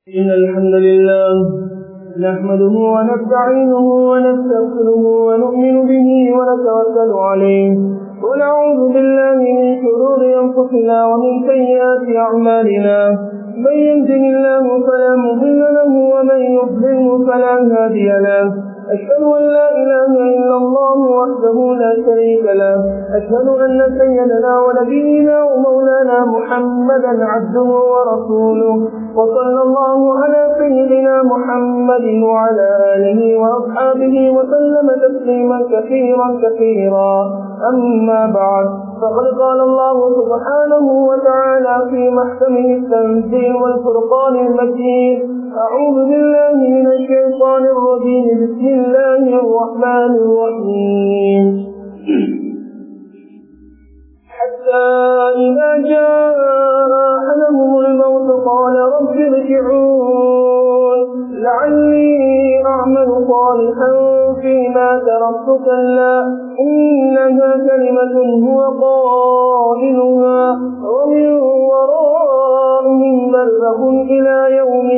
إن الحمد لله نحمده ونستعينه ونستغفره ونؤمن به ونتوكل عليه ونعوذ بالله من شرور أنفسنا ومن سيئات أعمالنا من يهده الله فلا مضل له ومن يضلله فلا هادي له أشهد أن لا إله إلا الله وحده لا شريك له أشهد أن سيدنا ونبينا ومولانا محمدا عبده ورسوله وصلى الله على سيدنا محمد وعلى آله وأصحابه وسلم تسليما كثيرا كثيرا أما بعد فقد قال الله سبحانه وتعالى في محكمه التنزيل والفرقان المجيد أعوذ بالله من الشيطان الرجيم بسم الله الرحمن الرحيم حتى إذا جاء أحدهم الموت قال رب ارجعون لعلي أعمل صالحا فيما تركت كلا إنها كلمة هو قائلها ومن ورائهم برزخ إلى يوم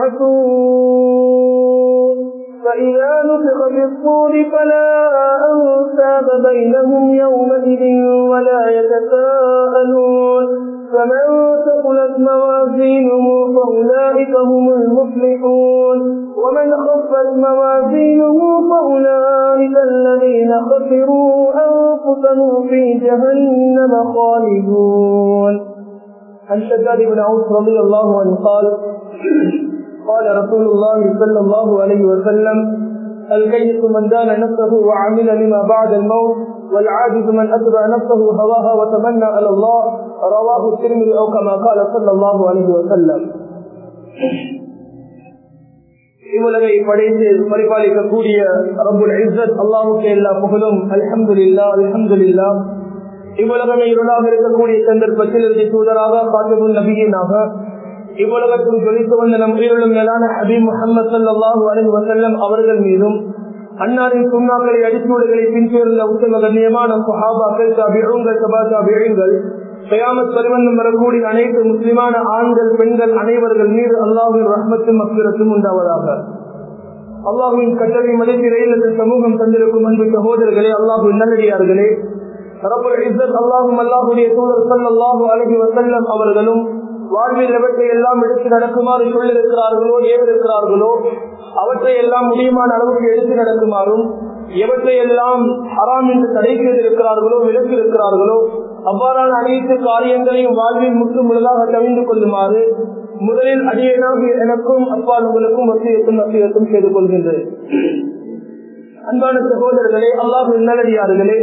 يبعثون فإذا نفخ في الصور فلا أنساب بينهم يومئذ ولا يتساءلون فمن ثقلت موازينه فأولئك هم المفلحون ومن خفت موازينه فأولئك الذين خسروا أنفسهم في جهنم خالدون عن شداد بن عوف رضي الله عنه قال قال رسول الله صلى الله عليه وسلم الكيس من دان نفسه وعمل لما بعد الموت والعاجز من أتبع نفسه هواها وتمنى على الله رواه الترمذي أو كما قال صلى الله عليه وسلم இவ்வுலகை படைத்து பரிபாலிக்கக்கூடிய ரபுல் இஸ்ஸத் அல்லாஹுக்கு எல்லா புகழும் அல்ஹம்துலில்லா அல்ஹம்துலில்லா இவ்வுலகமே இருளாக இருக்கக்கூடிய சந்தர்ப்பத்தில் இறுதி தூதராக காட்டுபுல் நபியினாக இவ்வுலகத்தில் ஜொலித்து வந்த நம் உயிரிலும் மேலான ஹபீப் முகமது சல்லாஹூ அலி வசல்லம் அவர்கள் மீதும் அன்னாரின் சுண்ணாக்களை அடிச்சூடுகளை பின்தொடர்ந்த உத்தம கண்ணியமான சுஹாபாக்கள் தாபிழங்கள் சபா தாபிழங்கள் கயாமத் பரிவந்தம் வரக்கூடிய அனைத்து முஸ்லிமான ஆண்கள் பெண்கள் அனைவர்கள் மீது அல்லாஹின் ரஹ்மத்தும் அக்கிரத்தும் உண்டாவதாக அல்லாஹுவின் கட்டளை மதிப்பில் சமூகம் தந்திருக்கும் அன்பு சகோதரர்களே அல்லாஹு நல்லடியார்களே அல்லாஹும் அல்லாஹுடைய தூதர் சல்லாஹூ அலஹி வசல்லம் அவர்களும் வாழ்வில் எவற்றை எல்லாம் எடுத்து நடக்குமாறு சொல்லிருக்கிறார்களோ ஏவிருக்கிறார்களோ அவற்றை எல்லாம் முடியுமான அளவுக்கு எடுத்து நடக்குமாறும் எவற்றை எல்லாம் ஹராம் என்று தடை செய்திருக்கிறார்களோ விலக்கு இருக்கிறார்களோ அவ்வாறான அனைத்து காரியங்களையும் வாழ்வில் முற்று முழுதாக தவிந்து கொள்ளுமாறு முதலில் அடியனாக எனக்கும் அப்பால் உங்களுக்கும் வசியத்தும் வசியத்தும் செய்து கொள்கின்றது அன்பான சகோதரர்களே அல்லாஹு நல்லடியார்களே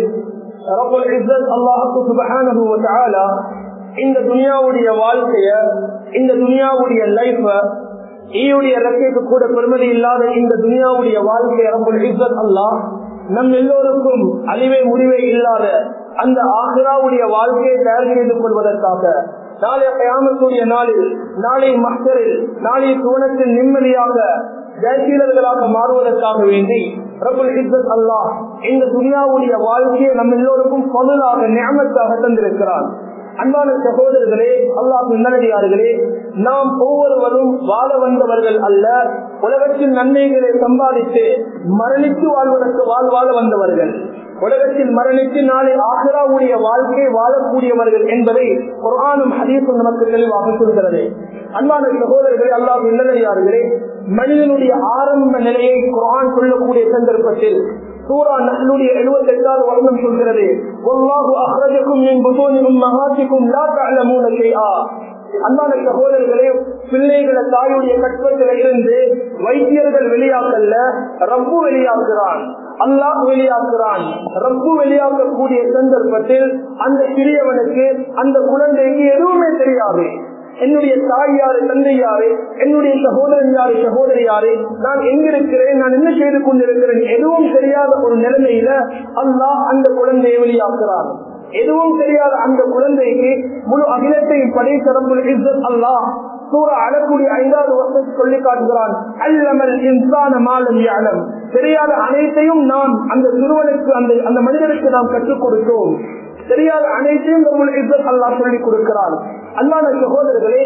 அல்லாஹுக்கு சுபகான இந்த துனியாவுடைய வாழ்க்கைய இந்த துனியாவுடைய லைஃப ஈயுடைய இறக்கைக்கு கூட பெருமதி இல்லாத இந்த துனியாவுடைய வாழ்க்கைய அல்லா நம் எல்லோருக்கும் அழிவை முடிவே இல்லாத அந்த ஆசிராவுடைய வாழ்க்கையை தயார் செய்து கொள்வதற்காக நாளை கயாமத்துடைய நாளில் நாளை மக்தரில் நாளை சுவனத்தில் நிம்மதியாக ஜெயசீலர்களாக மாறுவதற்காக வேண்டி ரபுல் இஸ்ஸத் அல்லாஹ் இந்த துனியாவுடைய வாழ்க்கையை நம் எல்லோருக்கும் பொருளாக நியமத்தாக தந்திருக்கிறான் அன்பான சகோதரர்களே அல்லாஹ் நல்லடியார்களே நாம் ஒவ்வொருவரும் வாழ வந்தவர்கள் அல்ல உலகத்தில் நன்மைகளை சம்பாதித்து மரணித்து வாழ்வதற்கு வாழ்வாழ வந்தவர்கள் உலகத்தில் மரணித்து நாளை ஆசிராவுடைய வாழ்க்கை வாழக்கூடியவர்கள் என்பதை குரானும் ஹதீஸும் நமக்கு தெளிவாக சொல்கிறது அன்பான சகோதரர்களே அல்லாஹ் நல்லடியார்களே மனிதனுடைய ஆரம்ப நிலையை குரான் சொல்லக்கூடிய சந்தர்ப்பத்தில் சூரா நகலுடைய எழுபத்தி எட்டாவது வருடம் சொல்கிறது ஒல்லாஹு அஹ்ரஜக்கும் என் புதோனிக்கும் மகாசிக்கும் லா தஅலமூன ஷைஆ அன்பான சகோதரர்களே பிள்ளைகளை தாயுடைய கற்பத்தில் இருந்து வைத்தியர்கள் வெளியாக்கல்ல ரப்பு வெளியாக்குறான் அல்லாஹ் வெளியாக்குறான் ரப்பு வெளியாக்கக்கூடிய சந்தர்ப்பத்தில் அந்த சிறியவனுக்கு அந்த குழந்தைக்கு எதுவுமே தெரியாது என்னுடைய தாய் யாரு தந்தை யாரு என்னுடைய சகோதரன் யாரு சகோதரி யாரு நான் எங்க இருக்கிறேன் நான் என்ன செய்து கொண்டிருக்கிறேன் எதுவும் தெரியாத ஒரு நிலைமையில அல்லாஹ் அந்த குழந்தையை வெளியாக்குறான் எதுவும் தெரியாத அந்த குழந்தைக்கு முழு அகிலத்தையும் படைத்தரம்புல் இஸ்ஸத் அல்லாஹ் சூரா அழக்கூடிய ஐந்தாவது வருஷத்தை சொல்லி காட்டுகிறான் அல்லமல் இன்சான மாலம் யானம் தெரியாத அனைத்தையும் நாம் அந்த சிறுவனுக்கு அந்த அந்த மனிதனுக்கு நாம் கற்றுக் கொடுத்தோம் தெரியாத அனைத்தையும் நம்முடைய இஸ்ஸத் அல்லாஹ் சொல்லிக் கொடுக்கிறான் அல்லாத சகோதரர்களே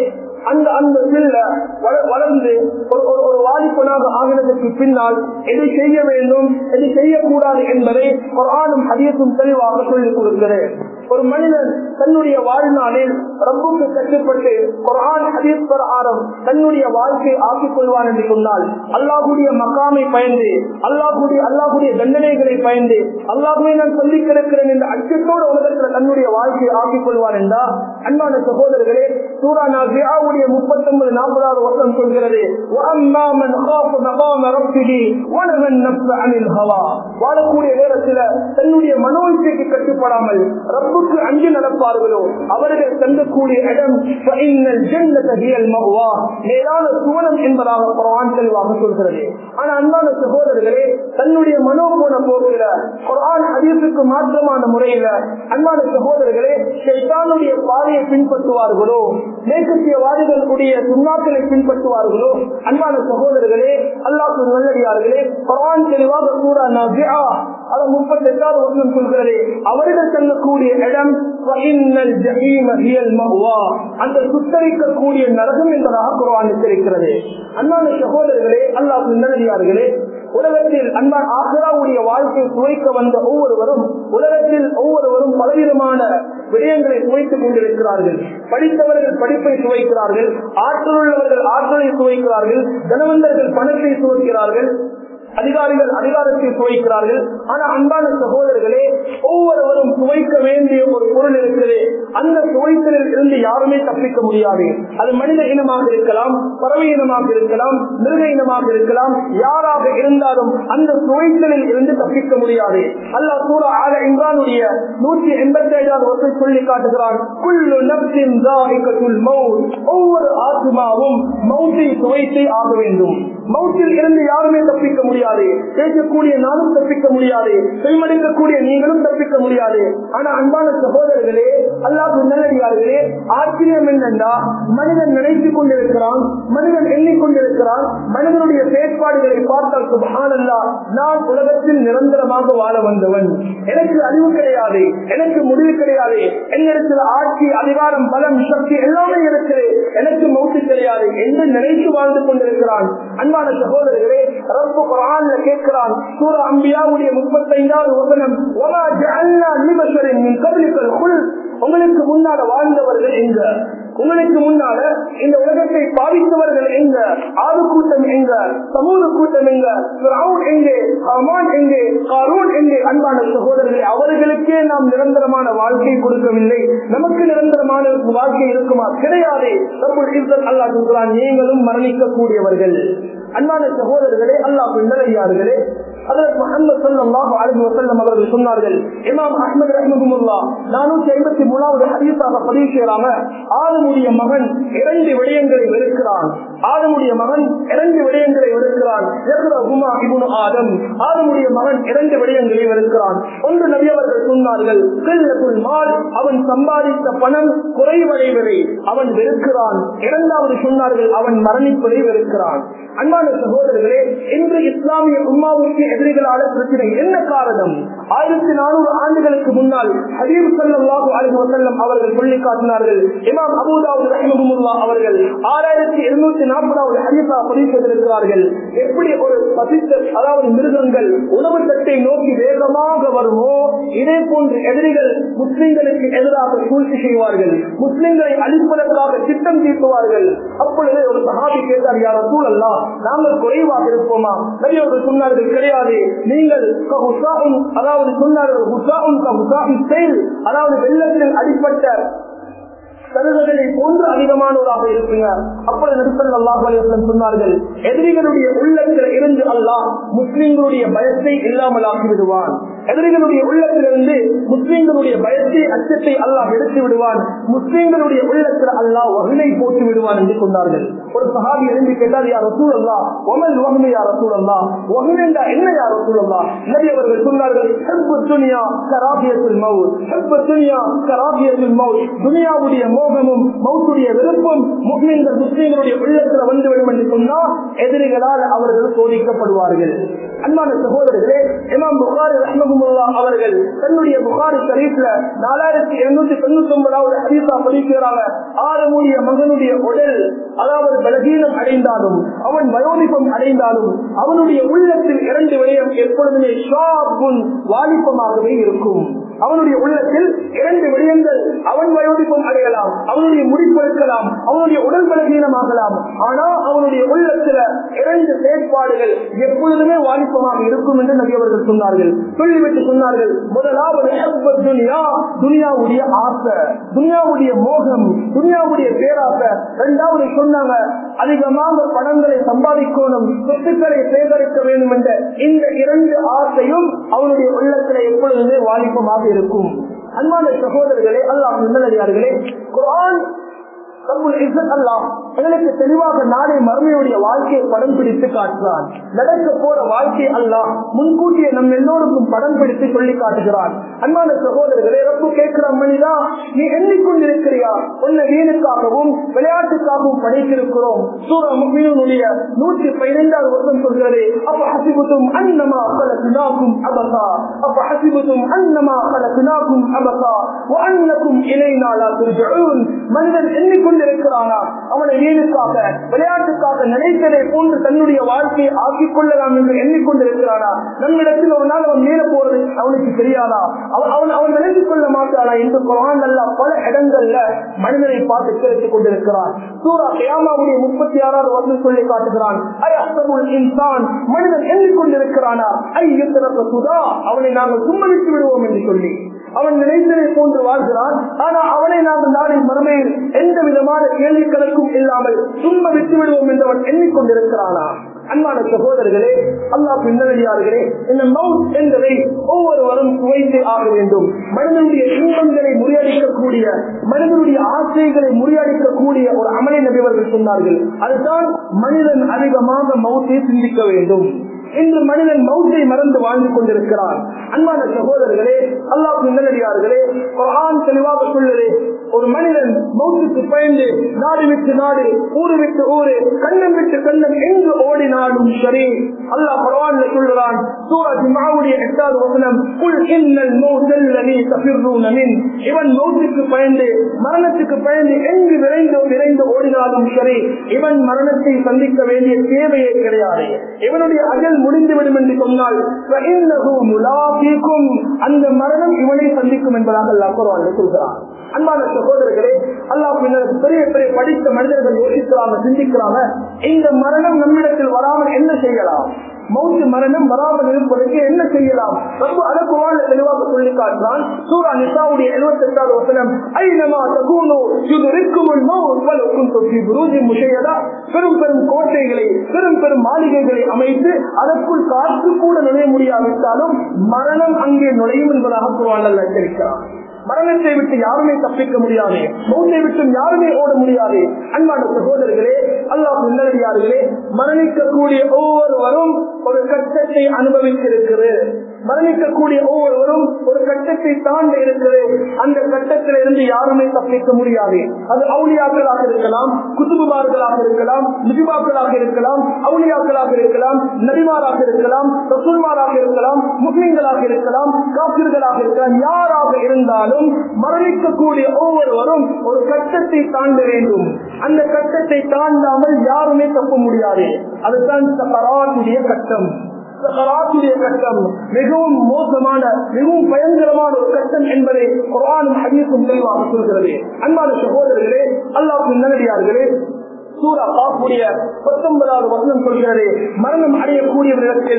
அந்த அந்த பிள்ளை வள- வளர்ந்து ஒரு ஒரு ஒரு வாலிபனாக ஆகினதற்கு பின்னால் எதை செய்ய வேண்டும் எதை செய்யக்கூடாது என்பதை குரானும் ஹதீஸும் தெளிவாக சொல்லிக் கொடுக்கிறேன் ஒரு மனிதன் தன்னுடைய வாழ்நாளில் ரப்புக்கு கட்டுப்பட்டு குரான் ஹதீஸ் பிரகாரம் தன்னுடைய வாழ்க்கையை ஆக்கிக் கொள்வான் என்று சொன்னால் அல்லாஹுடைய மக்காமை பயந்து அல்லாஹுடைய அல்லாஹுடைய தண்டனைகளை பயந்து அல்லாஹுவை நான் சொல்லி கிடக்கிறேன் என்ற அச்சத்தோடு உலகத்தில் தன்னுடைய வாழ்க்கையை ஆக்கிக் கொள்வான் என்றா அன்பான சகோதரர்களே சூரா நாசியாவுடைய முப்பத்தி ஒன்பது நாற்பதாவது வருஷம் சொல்கிறது وَأَمَّا مَنْ خَافَ مَقَامَ رَبِّهِ وَنَهَى النَّفْسَ عَنِ الْهَوَى வாழக்கூடிய நேரத்தில் தன்னுடைய மனோயிச்சைக்கு கட்டுப்படாமல் ரப்புக்கு அஞ்சு நடப்பார்களோ அவர்கள் தங்கக்கூடிய இடம் فَإِنَّ الْجَنَّةَ هِيَ الْمَأْوَى மேலான சுவனம் என்பதாக குர்ஆன் தெளிவாக சொல்கிறது ஆனா அன்பான சகோதரர்களே தன்னுடைய மனோ போன போக்கில குர்ஆன் ஹதீஸுக்கு மாற்றமான முறையில அன்பான சகோதரர்களே ஷைத்தானுடைய பாதையை பின்பற்றுவார்களோ மேற்கத்தியவாதிகளுடைய சுண்ணாக்களை பின்பற்றுவார்களோ அன்பான சகோதரர்களே அல்லாஹ் நல்லடியார்களே குர்ஆன் தெளிவாக சூரா நஸிஆ அது முப்பத்தி எட்டாவது வருஷம் சொல்கிறது அவர்கள் செல்லக்கூடிய இடம் وَإِنَّ الْجَحِيمَ هِيَ الْمَأْوَى. அந்த சுத்தரிக்கக்கூடிய நரகம் என்பதாக குர்ஆன் எச்சரிக்கிறது அன்பான சகோதரர்களே அல்லாஹ் நல்லடியார்களே உலகத்தில் அன்பான் ஆசிராவுடைய வாழ்க்கையை சுவைக்க வந்த ஒவ்வொருவரும் உலகத்தில் ஒவ்வொருவரும் பலவிதமான விடயங்களை சுவைத்துக் கொண்டிருக்கிறார்கள் படித்தவர்கள் படிப்பை சுவைக்கிறார்கள் ஆற்றல் உள்ளவர்கள் ஆற்றலை சுவைக்கிறார்கள் தனவந்தர்கள் பணத்தை சுவைக்கிறார்கள் அதிகாரிகள் அதிகாரத்தை சுவைக்கிறார்கள் ஆனா அன்பான சகோதரர்களே ஒவ்வொருவரும் சுவைக்க வேண்டிய ஒரு பொருள் இருக்குது அந்த சுவைத்தலில் இருந்து யாருமே தப்பிக்க முடியாது அது மனித இனமாக இருக்கலாம் பறவை இனமாக இருக்கலாம் மிருக இனமாக இருக்கலாம் யாராக இருந்தாலும் அந்த சுவைத்தலில் இருந்து தப்பிக்க முடியாது அல்லாஹ் சூரா ஆல இம்ரானுடைய நூற்றி எண்பத்தி ஐந்தாவது வருஷத்தை சொல்லி காட்டுகிறான் குல்லு நப்சின் தாஇகத்துல் மௌத் ஒவ்வொரு ஆத்மாவும் மௌத்தை சுவைத்தே ஆக வேண்டும் மௌத்தில் இருந்து யாருமே தப்பிக்க முடியாது பேசக்கூடிய நானும் தப்பிக்க முடியாது செல்மடிக்கக்கூடிய நீங்களும் தப்பிக்க முடியாது ஆனா அன்பான சகோதரர்களே அல்லாஹ் நல்லடியார்களே ஆச்சரியம் என்னென்றா மனிதன் நினைத்துக் கொண்டிருக்கிறான் மனிதன் எண்ணிக்கொண்டிருக்கிறான் மனிதனுடைய செயற்பாடுகளை பார்த்தால் சுபஹானல்லா நான் உலகத்தில் நிரந்தரமாக வாழ வந்தவன் எனக்கு அறிவு கிடையாது எனக்கு முடிவு கிடையாது என்னிடத்தில் ஆட்சி அதிகாரம் பலம் சக்தி எல்லாமே இருக்குது எனக்கு மௌத்து கிடையாது என்று நினைத்து வாழ்ந்து கொண்டிருக்கிறான் அன்பான சகோதரர்களே ரப்பு குரான்ல கேட்கிறான் சூர அம்பியாவுடைய முப்பத்தைந்தாவது வசனம் "வமா ஜஅல்னா லிபஷரின் மின் கப்லிக்கல் குல்த்." உங்களுக்கு முன்னால வாழ்ந்தவர்கள் எங்க உங்களுக்கு முன்னால இந்த உலகத்தை பாதித்தவர்கள் எங்க ஆது கூட்டம் எங்க சமூக கூட்டம் எங்க ஃபிரௌன் எங்கே ஹமான் எங்கே காரூன் எங்கே அன்பான சகோதரர்களே அவர்களுக்கே நாம் நிரந்தரமான வாழ்க்கை கொடுக்கவில்லை நமக்கு நிரந்தரமான வாழ்க்கை இருக்குமா கிடையாது ரப்புல் இஸ்ஸத் அல்லாஹ் சொல்கிறான் நீங்களும் மரணிக்க கூடியவர்கள் அன்பான சகோதரர்களே அல்லாஹ் நல்லடியார்களே அதற்கு முகமது ஸல்லல்லாஹு அலைஹி வஸல்லம் அவர்கள் சொன்னார்கள் இமாம் அஹ்மத் ரஹ்மத்துல்லாஹ் 453 மூணாவது ஹதீஸாக பதிவு செய்யறாங்க ஆதமுடைய மகன் இரண்டு விடயங்களை வெறுக்கிறான் ஆதமுடைய மகன் இரண்டு விடயங்களை வெறுக்கிறான் யக்ரஹுமா இப்னு ஆதம் ஆதமுடைய மகன் இரண்டு விடயங்களை வெறுக்கிறான் ஒன்று நபி அவர்கள் சொன்னார்கள் கில்லத்துல் மால் அவன் சம்பாதித்த பணம் குறைவடைவதை அவன் வெறுக்கிறான் இரண்டாவது சொன்னார்கள் அவன் மரணிப்பதை வெறுக்கிறான் அன்பான சகோதரர்களே இன்று இஸ்லாமிய உம்மாவுக்கு எதிரிகளான பிரச்சனை என்ன காரணம் ஆயிரத்தி நானூறு ஆண்டுகளுக்கு முன்னால் ஹபீப் ஸல்லல்லாஹு அலைஹி வஸல்லம் அவர்கள் சொல்லி காட்டினார்கள் இமாம் அபூதாவுத் ரஹிமஹுல்லாஹ் அவர்கள் ஆறாயிரத்தி இருநூத்தி நாற்பதாவது ஹதீஸா பதிவு செய்திருக்கிறார்கள் எப்படி ஒரு பசித்த அதாவது மிருகங்கள் உணவு தட்டை நோக்கி வேகமாக வருமோ இதே போன்று எதிரிகள் முஸ்லிம்களுக்கு எதிராக சூழ்ச்சி செய்வார்கள் முஸ்லிம்களை அழிப்பதற்காக திட்டம் தீர்த்துவார்கள் அப்பொழுது ஒரு சஹாபி கேட்டார் யார் சூழல்லா நாங்கள் குறைவாக இருப்போமா நபி அவர்கள் சொன்னார்கள் கிடையாது நீங்கள் கஹுசாஉன், அதாவது சொன்னார்கள் ஹுசாஉன் கஹுசாஇ செயல் அதாவது வெள்ளத்தில் அடிப்பட்ட கருதுகளை போன்று அதிகமானவராக இருப்பீங்க அப்பொழுது நபிசல் அல்லாஹ் சொன்னார்கள் எதிரிகளுடைய உள்ளத்தில் இருந்து அல்லாஹ் முஸ்லிம்களுடைய பயத்தை இல்லாமல் ஆக்கி விடுவான் எதிரிகளுடைய உள்ளத்திலிருந்து முஸ்லிம்களுடைய பயத்தை அச்சத்தை அல்லாஹ் எடுத்து விடுவான் முஸ்லிம்களுடைய உள்ளத்தில் அல்லாஹ் வகுனை போட்டு விடுவான் என்று சொன்னார்கள் ஒரு சஹாபி எழுந்து கேட்டார் யார் ரசூல் அல்லா ஒமல் வகுமை யார் ரசூல் அல்லா வகுனென்றா என்ன யார் ரசூல் அல்லா நபி அவர்கள் சொன்னார்கள் ஹெப்பு துனியா கராபியத்துல் மவுத் ஹெப்பு துனியா கராபியத்துல் மவுத் துனியாவுடைய மோகமும் மௌத்துடைய விருப்பம் முஸ்லிம்கள் முஸ்லிம்களுடைய உள்ளத்தில் வந்துவிடும் என்று சொன்னால் எதிரிகளால் அவர்கள் சோதிக்கப்படுவார்கள் அன்பான சகோதரர்களே இமாம் புகாரி ரஹ்மகுல்லா அவர்கள் தன்னுடைய புகாரி ஷரீஃப்ல நாலாயிரத்தி இருநூத்தி தொண்ணூத்தி ஒன்பதாவது ஹதீஸா பதிக்கிறாங்க ஆறு மூடிய மகனுடைய உடல் அதாவது பலகீனம் அடைந்தாலும் அவன் வயோதிபம் அடைந்தாலும் அவனுடைய உள்ளத்தில் இரண்டு விடயம் எப்பொழுதுமே ஷாபுன் வாலிபமாகவே இருக்கும் அவனுடைய உள்ளத்தில் இரண்டு விடயங்கள் அவன் வயோதிப்பம் அடையலாம் அவனுடைய முடிப்பெடுக்கலாம் அவனுடைய உடல் பலகீனமாகலாம் ஆனா அவனுடைய உள்ளத்துல இரண்டு செயற்பாடுகள் எப்பொழுதுமே வாலிப்பமாக இருக்கும் என்று நபி அவர்கள் சொன்னார்கள் சொல்லிவிட்டு சொன்னார்கள் முதலாவது ஹப்பத் துனியா துனியாவுடைய ஆசை துனியாவுடைய மோகம் துனியாவுடைய பேராசை இரண்டாவது சொன்னாங்க அதிகமாக பணங்களை சம்பாதிக்கணும் சொத்துக்களை சேகரிக்க வேண்டும் என்ற இந்த இரண்டு ஆசையும் அவனுடைய உள்ளத்துல எப்பொழுதுமே வாலிப்பமாக இருக்கும் அன்பான சகோதரர்களே அல்லாஹ் நல்லடியார்களே குரான் எங்களுக்கு தெளிவாக நாளை மறுமையுடைய வாழ்க்கையை படம் பிடித்து காட்டுகிறான் நடக்க போற வாழ்க்கை அல்லாஹ் முன்கூட்டியே நம் எல்லோருக்கும் படம் பிடித்து சொல்லி காட்டுகிறான் அன்பான சகோதரர்களே ரப்பு கேட்கிற மனிதா நீ எண்ணிக்கொண்டிருக்கிறியா உன்னை வீணுக்காகவும் விளையாட்டுக்காகவும் படைத்திருக்கிறோம் சூர முகினுடைய நூற்றி பதினைந்தாவது வருஷம் சொல்கிறது அப்ப ஹசிபுத்தும் அன்னமா கலக்குனாக்கும் அபசா அப்ப ஹசிபுத்தும் அன்னமா கலக்குனாக்கும் அபசா வஅன்னக்கும் இலைனா லா துர்ஜஊன் மனிதன் எண்ணிக்கொண்டிருக்கிறானா அவனை வீணுக்காக விளையாட்டுக்காக நினைத்ததை போன்று தன்னுடைய வாழ்க்கையை ஆக்கிக் கொள்ளலாம் என்று எண்ணிக்கொண்டிருக்கிறானா நம்மிடத்தில் ஒரு நாள் அவன் மேல போறது அவனுக்கு தெரியாதா அவன் அவன் அவன் நினைத்துக் கொள்ள மாட்டானா என்று குரான் அல்ல பல இடங்கள்ல மனிதனை பார்த்து எச்சரித்துக் கொண்டிருக்கிறான் சூரா கியாமாவுடைய முப்பத்தி ஆறாவது வந்து சொல்லி காட்டுகிறான் ஐ அஸ்தபுல் இன்சான் மனிதன் எண்ணிக்கொண்டிருக்கிறானா ஐ யுத்தரப்ப சுதா அவனை நாங்கள் சும்மதித்து விடுவோம் என்று சொல்லி அவன் நினைத்ததை போன்று வாழ்கிறான் ஆனா அவனை நாங்கள் நாளை மறுமையில் எந்த விதமான கேள்வி கணக்கும் இல்லாமல் சும்மா விட்டு விடுவோம் என்றவன் எண்ணிக்கொண்டிருக்கிறானா அன்பான சகோதரர்களே அல்லா பின்னடியார்களே இந்த மவுத் என்பதை ஒவ்வொருவரும் சுவைத்து ஆக வேண்டும் மனிதனுடைய இன்பங்களை முறியடிக்கக்கூடிய மனிதனுடைய ஆசைகளை முறியடிக்கக்கூடிய ஒரு அமலை நபிவர்கள் சொன்னார்கள் அதுதான் மனிதன் அதிகமாக மவுத்தை சிந்திக்க வேண்டும் இன்று மனிதன் மௌத்தை மறந்து வாழ்ந்து கொண்டிருக்கிறான் அன்பான சகோதரர்களே அல்லாஹ் நல்லடியார்களே ஆண் தெளிவாக சொல்லுது ஒரு மனிதன் மௌத்துக்கு பயந்து நாடு விட்டு நாடு ஊரு விட்டு ஊரு கண்ணம் விட்டு கண்ணம் எங்கு ஓடினாலும் சரி அல்லாஹ் பரவான்ல சொல்லுறான் சூரஜ் மாவுடைய எட்டாவது வசனம் குல் இன்னல் மௌத்தல்லதி தஃபிர்ரூன மின் இவன் மௌத்துக்கு பயந்து மரணத்துக்கு பயந்து எங்கு விரைந்து விரைந்து ஓடினாலும் சரி இவன் மரணத்தை சந்திக்க வேண்டிய தேவையே கிடையாது இவனுடைய அகல் முடிந்துவிடும் என்று சொன்னால் அந்த மரணம் இவனை சந்திக்கும் என்பதாக அல்லாஹ் குரான் சொல்கிறான் அன்பான சகோதரர்களே அல்லாஹ் பெரிய பெரிய படித்த மனிதர்கள் யோசிக்கிறாங்க சிந்திக்கிறாங்க இந்த மரணம் நம்மிடத்தில் வராமல் என்ன செய்யலாம் மௌத்து மரணம் வராமல் இருப்பதற்கு என்ன செய்யலாம் ரொம்ப அழகுவான தெளிவாக சொல்லி காட்டுறான் சூரா நிசாவுடைய எழுபத்தி எட்டாவது வசனம் ஐநமா தகுனோ இது இருக்கும் பெரும் பெரும் கோட்டைகளை பெரும் பெரும் மாளிகைகளை அமைத்து அதற்குள் காற்று கூட நுழைய முடியாவிட்டாலும் மரணம் அங்கே நுழையும் என்பதாக குரான் எச்சரிக்கிறான் மரணத்தை விட்டு யாருமே தப்பிக்க முடியாது மௌத்தை விட்டு யாருமே ஓட முடியாது அன்பான சகோதரர்களே அல்லாஹ் நல்லடியார்களே மரணிக்கக்கூடிய ஒவ்வொருவரும் ஒரு கட்டத்தை அனுபவித்திருக்கிறது மரணிக்கக்கூடிய ஒவ்வொருவரும் ஒரு கட்டத்தை தாண்டி இருக்கிறது அந்த கட்டத்தில இருந்து யாருமே தப்பிக்க முடியாது அது அவுளியாக்களாக இருக்கலாம் குத்துபுமார்களாக இருக்கலாம் நிஜிபாக்களாக இருக்கலாம் அவுளியாக்களாக இருக்கலாம் நபிமாராக இருக்கலாம் ரசூல்மாராக இருக்கலாம் முஸ்லிம்களாக இருக்கலாம் காப்பிர்களாக இருக்கலாம் யாராக இருந்தாலும் மரணிக்கக்கூடிய ஒவ்வொருவரும் ஒரு கட்டத்தை தாண்ட வேண்டும் அந்த கட்டத்தை தாண்டாமல் யாருமே தப்ப முடியாது அதுதான் சக்கராத்துடைய கட்டம் சக்கராத்துடைய கட்டம் மிகவும் மோசமான மிகவும் பயங்கரமான ஒரு கட்டம் என்பதை குரானும் ஹதீஸும் தெளிவாக சொல்கிறது அன்பான சகோதரர்களே அல்லாஹ் நல்லடியார்களே சூரா காக்கூடிய பத்தொன்பதாவது வசனம் சொல்கிறது மரணம் அடையக்கூடியவரிடத்தில்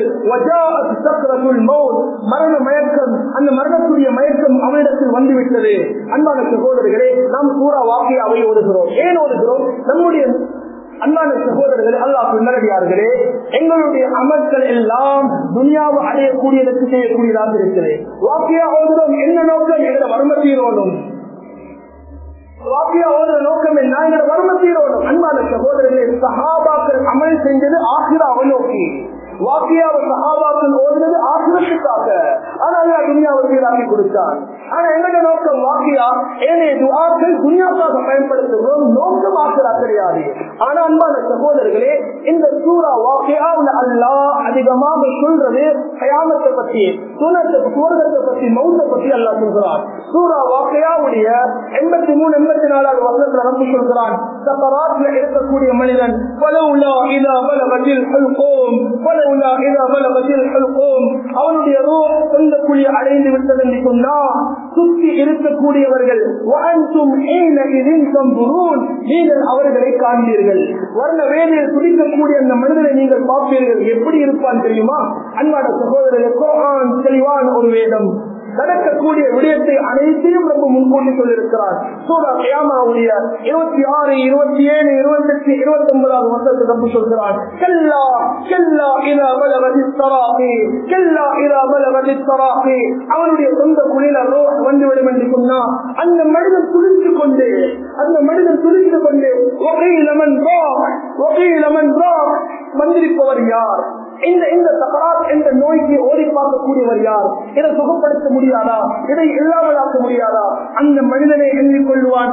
மரண மயக்கம் அந்த மரணத்துடைய மயக்கம் அவனிடத்தில் வந்துவிட்டது அன்பான சகோதரர்களே நாம் சூரா வாக்கியாவை ஓடுகிறோம் ஏன் ஓடுகிறோம் நம்முடைய அன்பான சகோதரர்களே அல்லாஹ் நல்லடியார்களே எங்களுடைய அமல்கள் எல்லாம் துனியாவை அடையக்கூடியதற்கு செய்யக்கூடியதாக இருக்கிறது வாக்கியா ஓதுறோம் என்ன நோக்கம் எங்களை வர்மத்தீரோடும் வாக்கியா ஓதுற நோக்கம் என்ன எங்களை வர்மத்தீரோடும் அன்பான சகோதரர்களே சஹாபாக்கள் அமல் செஞ்சது ஆசிராவை நோக்கி வாக்கியாவை சகாபாக்கள் ஓடுனது ஆசிரத்துக்காக ஆனா அல்லா துனியாவை சீராக்கி கொடுத்தான் ஆனா என்னோட நோக்கம் வாக்கியா ஏனைய துவாக்கள் துனியாவுக்காக பயன்படுத்துகிறோம் நோக்கம் ஆசிரா கிடையாது ஆனா அன்பான சகோதரர்களே இந்த சூறா வாக்கியாவுல அல்லாஹ் அதிகமாக சொல்றது கயாமத்தை பத்தி சுனத்தை சுவர்க்கத்தை பத்தி மௌத்தை பத்தி அல்லாஹ் சொல்கிறான் சூரா வாக்கையாவுடைய எண்பத்தி மூணு எண்பத்தி நாலாவது வருஷத்துல வந்து சொல்கிறான் சக்கராத்துல இருக்கக்கூடிய மனிதன் பலவுலா இதா பலவத்தில் ஹல்கோம் பலவுலா இதா பலவத்தில் ஹல்கோம் அவனுடைய ரூ சொந்த குழி அடைந்து விட்டது என்று சொன்னா சுத்தி இருக்கக்கூடியவர்கள் வாழ்த்தும் நீங்கள் அவர்களை காண்பீர்கள் வர்ண வேலையில் துடிக்கக்கூடிய அந்த மனிதனை நீங்கள் பார்ப்பீர்கள் எப்படி இருப்பான் தெரியுமா அன்பான சகோதரர்கள் குர்ஆன் தெளிவான ஒரு வேதம் நடக்கக்கூடிய விடயத்தை அனைத்தையும் ரொம்ப முன்கூட்டி சொல்லியிருக்கிறார் சூரா கியாமாவுடைய இருபத்தி ஆறு இருபத்தி ஏழு இருபத்தி எட்டு இருபத்தி ஒன்பதாவது வருஷத்துக்கு ரொம்ப சொல்கிறார் கல்லா கல்லா இலா பலவதி தராகி கல்லா இலா பலவதி தராகி அவனுடைய சொந்த குளிர ரோஸ் வந்துவிடும் என்று சொன்னா அந்த மனிதன் துளித்து கொண்டு அந்த மனிதன் துளித்து கொண்டு ஒகையிலமன் ரா ஒகையிலமன் ரா மந்திரிப்பவர் யார் இந்த இந்த சகராத் என்ற நோய்க்கு ஓடி பார்க்கக்கூடியவர் யார் இதை சுகப்படுத்த முடியாதா இதை இல்லாமலாக்க முடியாதா அந்த மனிதனை எண்ணிக்கொள்வான்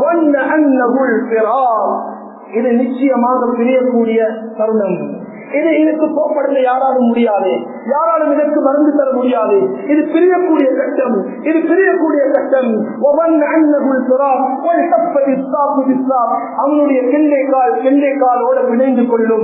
இது நிச்சயமாக பிரியக்கூடிய தருணம் இது இதுக்கு போப்படுத்த யாராலும் முடியாது யாராலும் இதற்கு மருந்து தர முடியாது இது பிரியக்கூடிய கட்டம் இது பிரியக்கூடிய கட்டம் அவனுடைய கெண்டை கால் கெண்டை காலோட பிணைந்து கொள்ளும்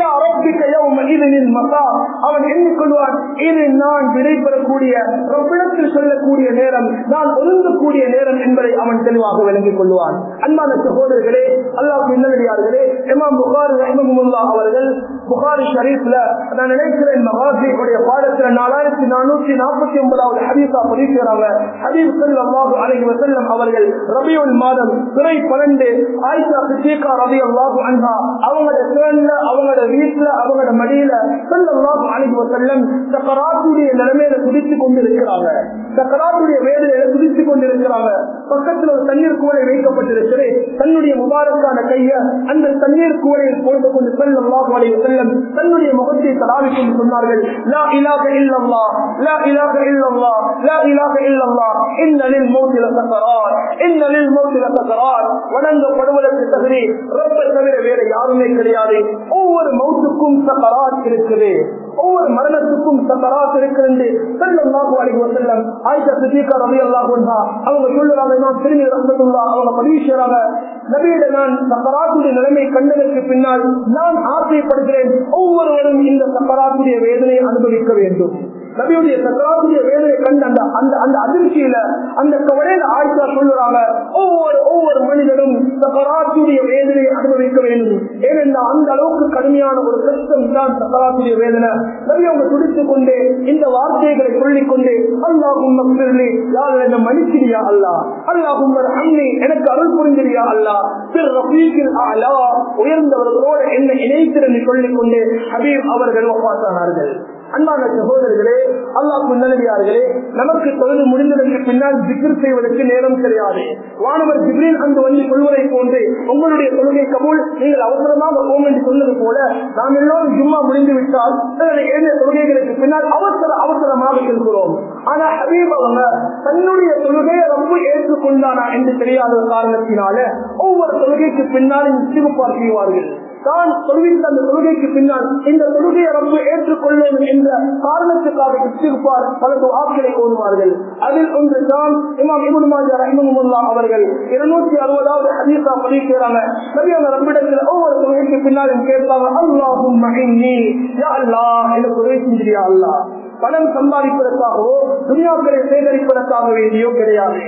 அவன் எண்ணிக்கொள்வான் இது நான் விடைபெறக்கூடிய ரப்பிடத்தில் சொல்லக்கூடிய நேரம் நான் ஒழுங்கக்கூடிய நேரம் என்பதை அவன் தெளிவாக விளங்கிக் கொள்வான் அன்பான சகோதரர்களே அல்லாஹ் நல்லடியார்களே எமாம் புகார் ரஹிமகுல்லா அவர்கள் புகாரி ஷரீஃப்ல நான் நினைக்கிறேன் மகாஜியுடைய பாடத்துல நாலாயிரத்தி நானூத்தி நாற்பத்தி ஒன்பதாவது ஹதீஸா பதிக்கிறாங்க ஹதீப் சல்லாஹு அலைஹி வஸல்லம் அவர்கள் ரபியுல் மாதம் துறை பன்னெண்டு ஆயிஷா சித்திகா ரபி அல்லாஹு அன்ஹா அவங்களோட சிறன்ல அவங்களோட வீட்டுல அவங்களோட மடியில சல்லாஹு அலைஹி வஸல்லம் சக்கராத்துடைய நிலைமையில துடித்து கொண்டு இருக்கிறாங்க சக்கராத்துடைய வேதனையில துடித்து கொண்டு இருக்கிறாங்க பக்கத்துல ஒரு தண்ணீர் கூடை வைக்கப்பட்டிருக்கிறது தன்னுடைய முபாரக்கான கைய அந்த தண்ணீர் கூடையில் போட்டுக் கொண்டு சல்லாஹு அலைஹி வஸல்லம் தன்னுடைய முகத்தை தராவி கொண்டு சொன்னார்கள் லா இலாக இல்லல்லா லா இலாக இல்லல்லா லா இலாக இல்லல்லா இன்னலில் மௌத்தில சக்கரார் இன்னலில் மௌத்தில சக்கரார் வணங்கப்படுவதற்கு தகுதி ரொம்ப தவிர வேற யாருமே கிடையாது ஒவ்வொரு மௌத்துக்கும் சக்கராத் இருக்குது ஒவ்வொரு மரணத்துக்கும் சக்கராத் இருக்கிறது செல்லம் அலைஹி வஸல்லம் ஆயிஷா சித்திகா ரலியல்லாஹு அன்ஹா அவங்க சொல்லுறாங்க இமாம் திருமதி ரஹ்மத்துல்லாஹ் அவங்க பதிவு செய்றாங்க நபியிட நான் சக்கராத்துடைய நிலைமை கண்டதற்கு பின்னால் நான் ஆசைப்படுகிறேன் ஒவ்வொருவரும் இந்த சக்கராத்துடைய வேதனையை அனுபவிக்க வேண்டும் நபியுடைய சக்கராத்துடைய வேதனை கண்ட அந்த அந்த அந்த அதிர்ச்சியில அந்த கவலையில ஆயிஷா சொல்லுறாங்க ஒவ்வொரு ஒவ்வொரு மனிதனும் சக்கராத்துடைய வேதனையை அனுபவிக்க வேண்டும் ஏனென்றா அந்த அளவுக்கு கடுமையான ஒரு கஷ்டம் தான் சக்கராத்துடைய வேதனை நபி அவங்க துடித்துக் கொண்டு இந்த வார்த்தைகளை சொல்லிக் கொண்டு அல்லாஹும் யார் என்ன மன்னிச்சிரியா அல்லா அல்லாஹும் அன்னி எனக்கு அருள் புரிஞ்சிரியா அல்லா திரு ரஃபீக்கில் ஆலா உயர்ந்தவர்களோடு என்ன இணைத்திருந்து சொல்லிக் கொண்டு ஹபீப் அவர்கள் ஒப்பாத்தானார்கள் அன்பான சகோதரர்களே அல்லாஹ் நல்லடியார்களே நமக்கு தொழில் முடிந்ததற்கு பின்னால் ஜிக்ர் செய்வதற்கு நேரம் கிடையாது வானவர் ஜிப்ரீன் அங்கு வந்து கொள்வதை போன்று உங்களுடைய தொழுகை கபூல் நீங்கள் அவசரமாக போம் என்று சொன்னது போல நாம் எல்லோரும் ஜும்மா முடிந்து விட்டால் ஏழு தொழுகைகளுக்கு பின்னால் அவசர அவசரமாக செல்கிறோம் ஆனா ஹபீப் அவங்க தன்னுடைய தொழுகையை ரொம்ப ஏற்றுக்கொண்டானா என்று தெரியாத காரணத்தினால ஒவ்வொரு தொழுகைக்கு பின்னால் சிறுபார் செய்வார்கள் தான் தொழுவித்த அந்த தொழுகைக்கு பின்னால் இந்த தொழுகையை ரொம்ப ஏற்றுக்கொள்ளும் என்ற காரணத்துக்காக இச்சிருப்பார் பல ஆட்களை ஓடுவார்கள் அதில் ஒன்று தான் இமாம் இபுன்மாஜா ரஹிமுல்லா அவர்கள் இருநூத்தி அறுபதாவது ஹதீசா பதிவு செய்யறாங்க நபி அந்த ரப்பிடத்தில் ஒவ்வொரு தொழுகைக்கு பின்னாலும் கேட்பாங்க அல்லாஹும் மகிழ்நி யா அல்லாஹ் எனக்கு உதவி செஞ்சிரியா அல்லாஹ் பணம் சம்பாதிப்பதற்காகவோ துணியாக்களை சேகரிப்பதற்காக வேண்டியோ கிடையாது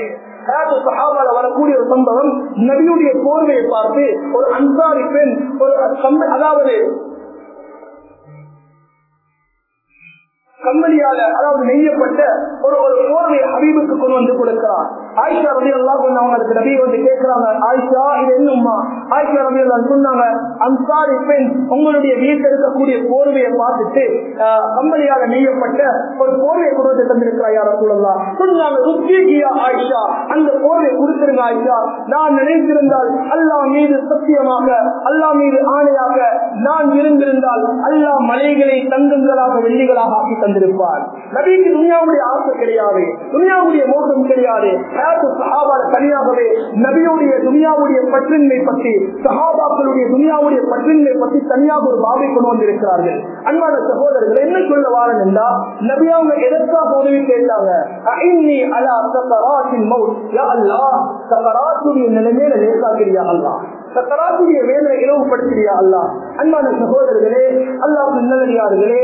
வரக்கூடிய ஒரு சம்பவம் நபியுடைய போர்வையை பார்த்து ஒரு அன்சாரி பெண் ஒரு அதாவது கம்பெனியால அதாவது நெய்யப்பட்ட ஒரு ஒரு போர்வையை ஹபீபுக்கு கொண்டு வந்து கொடுக்கிறார் ஆயிஷா ரவி எல்லாம் அவங்களுக்கு நபி வந்து கேட்கிறாங்க ஆயிஷா இது என்னம்மா ஆயிஷா ரவி எல்லாம் சொன்னாங்க அன்சாரி பெண் உங்களுடைய வீட்டில் இருக்கக்கூடிய போர்வையை பார்த்துட்டு கம்பெனியால நெய்யப்பட்ட ஒரு போர்வையை கொண்டு வந்து தந்திருக்கிறார் யார சொல்லலாம் சொன்னாங்க ருத்தியா ஆயிஷா அந்த போர்வையை கொடுத்திருங்க ஆயிஷா நான் நினைத்திருந்தால் அல்லாஹ் மீது சத்தியமாக அல்லாஹ் மீது ஆணையாக நான் இருந்திருந்தால் அல்லாஹ் மலைகளை தங்கங்களாக வெள்ளிகளாக ஆக்கி தந்திருப்பார் நபிக்கு துனியாவுடைய ஆசை கிடையாது துனியாவுடைய மோகம் கிடையாது ஹயாத்து சஹாபால தனியாகவே நபியுடைய துனியாவுடைய பற்றின்மை பற்றி சஹாபாக்களுடைய துனியாவுடைய பற்றின்மை பற்றி தனியாக ஒரு பாவை கொண்டு வந்திருக்கிறார்கள் அன்பான சகோதரர்கள் என்ன சொல்ல வாரன் என்றா நபி அவங்க எதற்காக உதவி கேட்டாங்க அஇன்னி அலா சக்கராத்தின் மவுத் யா அல்லாஹ் சக்கராத்துடைய நிலைமையில லேசாக்கிறியா அல்லாஹ் சக்கராத்துடைய வேலை இலவுபடுத்துறியா அல்லாஹ் அன்பான சகோதரர்களே அல்லாஹ் நல்லடியார்களே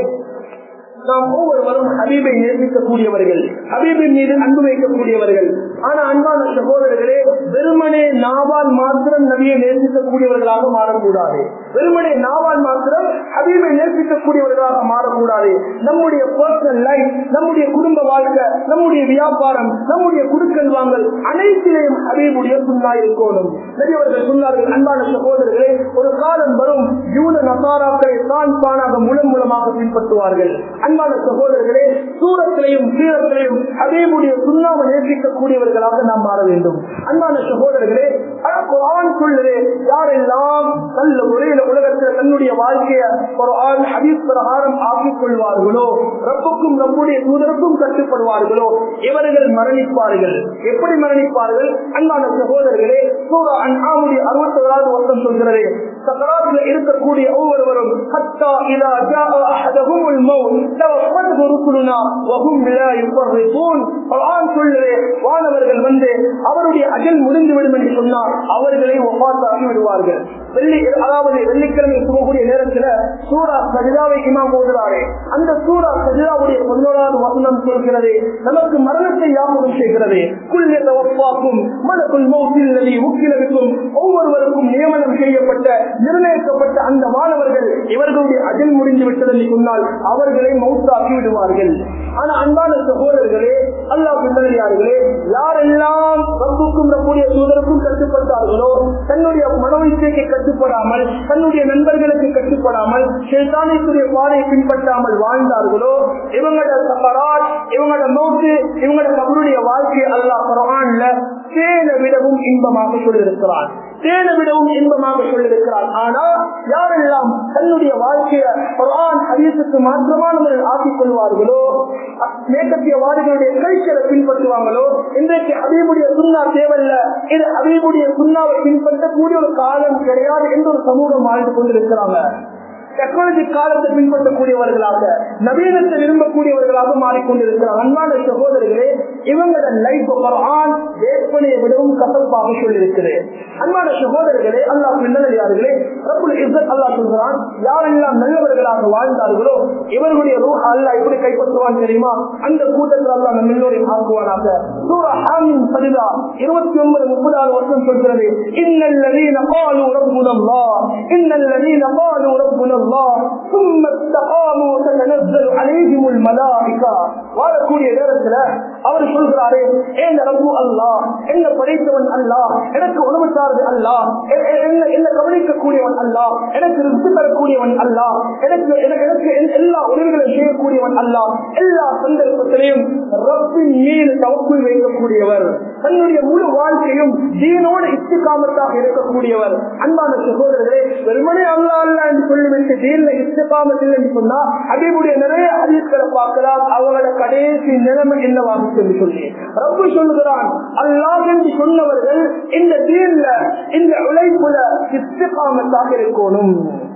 நாம் ஒவ்வொருவரும் ஹபீபை நேசிக்கக்கூடியவர்கள் ஹபீபின் மீது அன்பு வைக்கக்கூடியவர்கள் ஆனா அன்பான சகோதரர்களே வெறுமனே நாவால் மாத்திரம் நபியை நேசிக்கக்கூடியவர்களாக மாறக்கூடாது வெறுமனே நாவால் மாத்திரம் ஹபீபை நேசிக்கக்கூடியவர்களாக மாறக்கூடாது நம்முடைய பர்சனல் லைஃப் நம்முடைய குடும்ப வாழ்க்கை நம்முடைய வியாபாரம் நம்முடைய குடுக்கல் வாங்கல் அனைத்திலையும் ஹபீபுடைய சுண்ணா இருக்கணும் பெரியவர்கள் சொன்னார்கள் அன்பான சகோதரர்களே ஒரு காலம் வரும் யூத நசாராக்களை தான் தானாக மூலம் மூலமாக பின்பற்றுவார்கள் அன்பான சகோதரர்களே சூரத்திலையும் சீரத்திலையும் ஹபீபுடைய சுண்ணாவை நேசிக்கக்கூடியவர்களாக நாம் மாற வேண்டும் அன்பான சகோதரர்களே குரான் சொல்லுது யாரெல்லாம் நல்ல முறையில உலகத்தில் தன்னுடைய வாழ்க்கைய ஒரு ஆள் ஹபீஸ் பிரகாரம் ஆக்கிக் கொள்வார்களோ ரப்புக்கும் நம்முடைய தூதருக்கும் கட்டுப்படுவார்களோ இவர்கள் மரணிப்பார்கள் எப்படி மரணிப்பார்கள் அன்பான சகோதரர்களே சூரா அன்ஆமுடைய அறுபத்தி ஏழாவது வருஷம் சொல்கிறது சக்கராத்தில் இருக்கக்கூடிய ஒவ்வொருவரும் ஹத்தா இதா ஜாஅ அஹதஹுமுல் மௌத் தவஃபத்ஹு ருசுலுனா வஹும் லா யுஃபர்ரிகூன் குர்ஆன் சொல்லுது வானவர்கள் வந்து அவருடைய அஜல் முடிந்து விடும் என்று சொன்னால் அவர்களை ஒப்பாத்தாகி விடுவார்கள் வெள்ளி அதாவது வெள்ளிக்கிழமை போகக்கூடிய நேரத்தில் சூரா சஜிதாவை இமாம் போகிறாரே அந்த சூரா சஜிதாவுடைய பதினோராவது வசனம் சொல்கிறது நமக்கு மரணத்தை ஞாபகம் செய்கிறது குல்லிய தவப்பாக்கும் மனக்குள் மௌத்தில் நதி உக்கிலவிக்கும் ஒவ்வொருவருக்கும் நியமனம் செய்யப்பட்ட நிர்ணயிக்கப்பட்ட அந்த மாணவர்கள் இவர்களுடைய அஜல் முடிந்து விட்டது என்று சொன்னால் அவர்களை மௌத்தாக்கி விடுவார்கள் ஆனா அன்பான சகோதரர்களே அல்லாஹ் பின்னணியார்களே யாரெல்லாம் ரப்புக்கும் நம்முடைய தூதருக்கும் கட்டுப்பட்டார்களோ தன்னுடைய மனோவிச்சைக்கு கட்டுப்படாமல் தன்னுடைய நண்பர்களுக்கு கட்டுப்படாமல் ஷேத்தானிக்குரிய பாதையை பின்பற்றாமல் வாழ்ந்தார்களோ இவங்களோட சபராட் இவங்களோட மௌத்து இவங்களோட கபருடைய வாழ்க்கையை அல்லாஹ் குரான்ல தேன விடவும் இன்பமாக சொல்லியிருக்கிறான் தேன விடவும் இன்பமாக சொல்லியிருக்கிறான் ஆனா யாரெல்லாம் தன்னுடைய வாழ்க்கையை குரான் ஹதீஸுக்கு மாற்றமானவர்கள் ஆக்கிக் கொள்வார்களோ மேற்கத்தியவாதிகளுடைய கல்ச்சரை பின்பற்றுவாங்களோ இன்றைக்கு அபீபுடைய சுண்ணா தேவையில்ல இது அபீபுடைய சுண்ணாவை பின்பற்றக்கூடிய ஒரு காலம் கிடையாது என்று ஒரு சமூகம் வாழ்ந்து கொண்டிருக்கிறாங்க டெக்னாலஜி காலத்தை பின்பற்றக்கூடியவர்களாக நவீனத்தை விரும்பக்கூடியவர்களாக மாறிக்கொண்டிருக்கிறார் அன்பான சகோதரர்களே இவங்களோட லைஃப் ஆண் வேப்பனையை விடவும் கசப்பாக சொல்லியிருக்கிறது அன்பான சகோதரர்களே அல்லாஹ் பின்னணியார்களே ரப்புல் இஸ்ஸத் அல்லாஹ் சொல்கிறான் யாரெல்லாம் நல்லவர்களாக வாழ்ந்தார்களோ இவர்களுடைய ரூஹ் அல்லாஹ் எப்படி கைப்பற்றுவான் தெரியுமா அந்த கூட்டத்தில் அல்லாஹ் நம்ம எல்லோரையும் ஆக்குவானாக சூரா ஹாமின் சரிதா இருபத்தி ஒன்பது முப்பதாவது வருஷம் சொல்கிறது இன்னல்லதீன قالوا ربنا الله إن الذين قالوا ربنا الله ثم استقاموا تتنزل عليهم الملائكة வாழக்கூடிய நேரத்துல அவர் சொல்கிறாரே என்ன ரப்பு அல்லா என்ன படைத்தவன் அல்லா எனக்கு உணவு சார்ந்து அல்லா என்ன என்ன கவனிக்கக்கூடியவன் அல்லா எனக்கு ரிஸ்க் தரக்கூடியவன் அல்லா எனக்கு எனக்கு எல்லா உதவிகளும் செய்யக்கூடியவன் அல்லா எல்லா சந்தர்ப்பத்திலையும் ரப்பின் மீது தவக்குள் வைக்கக்கூடியவர் தன்னுடைய முழு வாழ்க்கையும் தீனோடு இஷ்டகாமத்தாக இருக்கக்கூடியவர் அன்பான சகோதரர்களே வெறுமனே அல்லா அல்ல என்று சொல்லிவிட்டு தீன்ல இஷ்டகாமத்தில் என்று சொன்னா அதேபுடைய நிறைய அதிர்களை பார்க்கலாம் அவங்களோட கடைசி நிலைமை என்னவாக சொல்லி சொல்லி ரப்பு சொல்லுகிறான் அல்லாஹ் என்று சொன்னவர்கள் இந்த தீன்ல இந்த உழைப்புல இஷ்டகாமத்தாக இருக்கணும்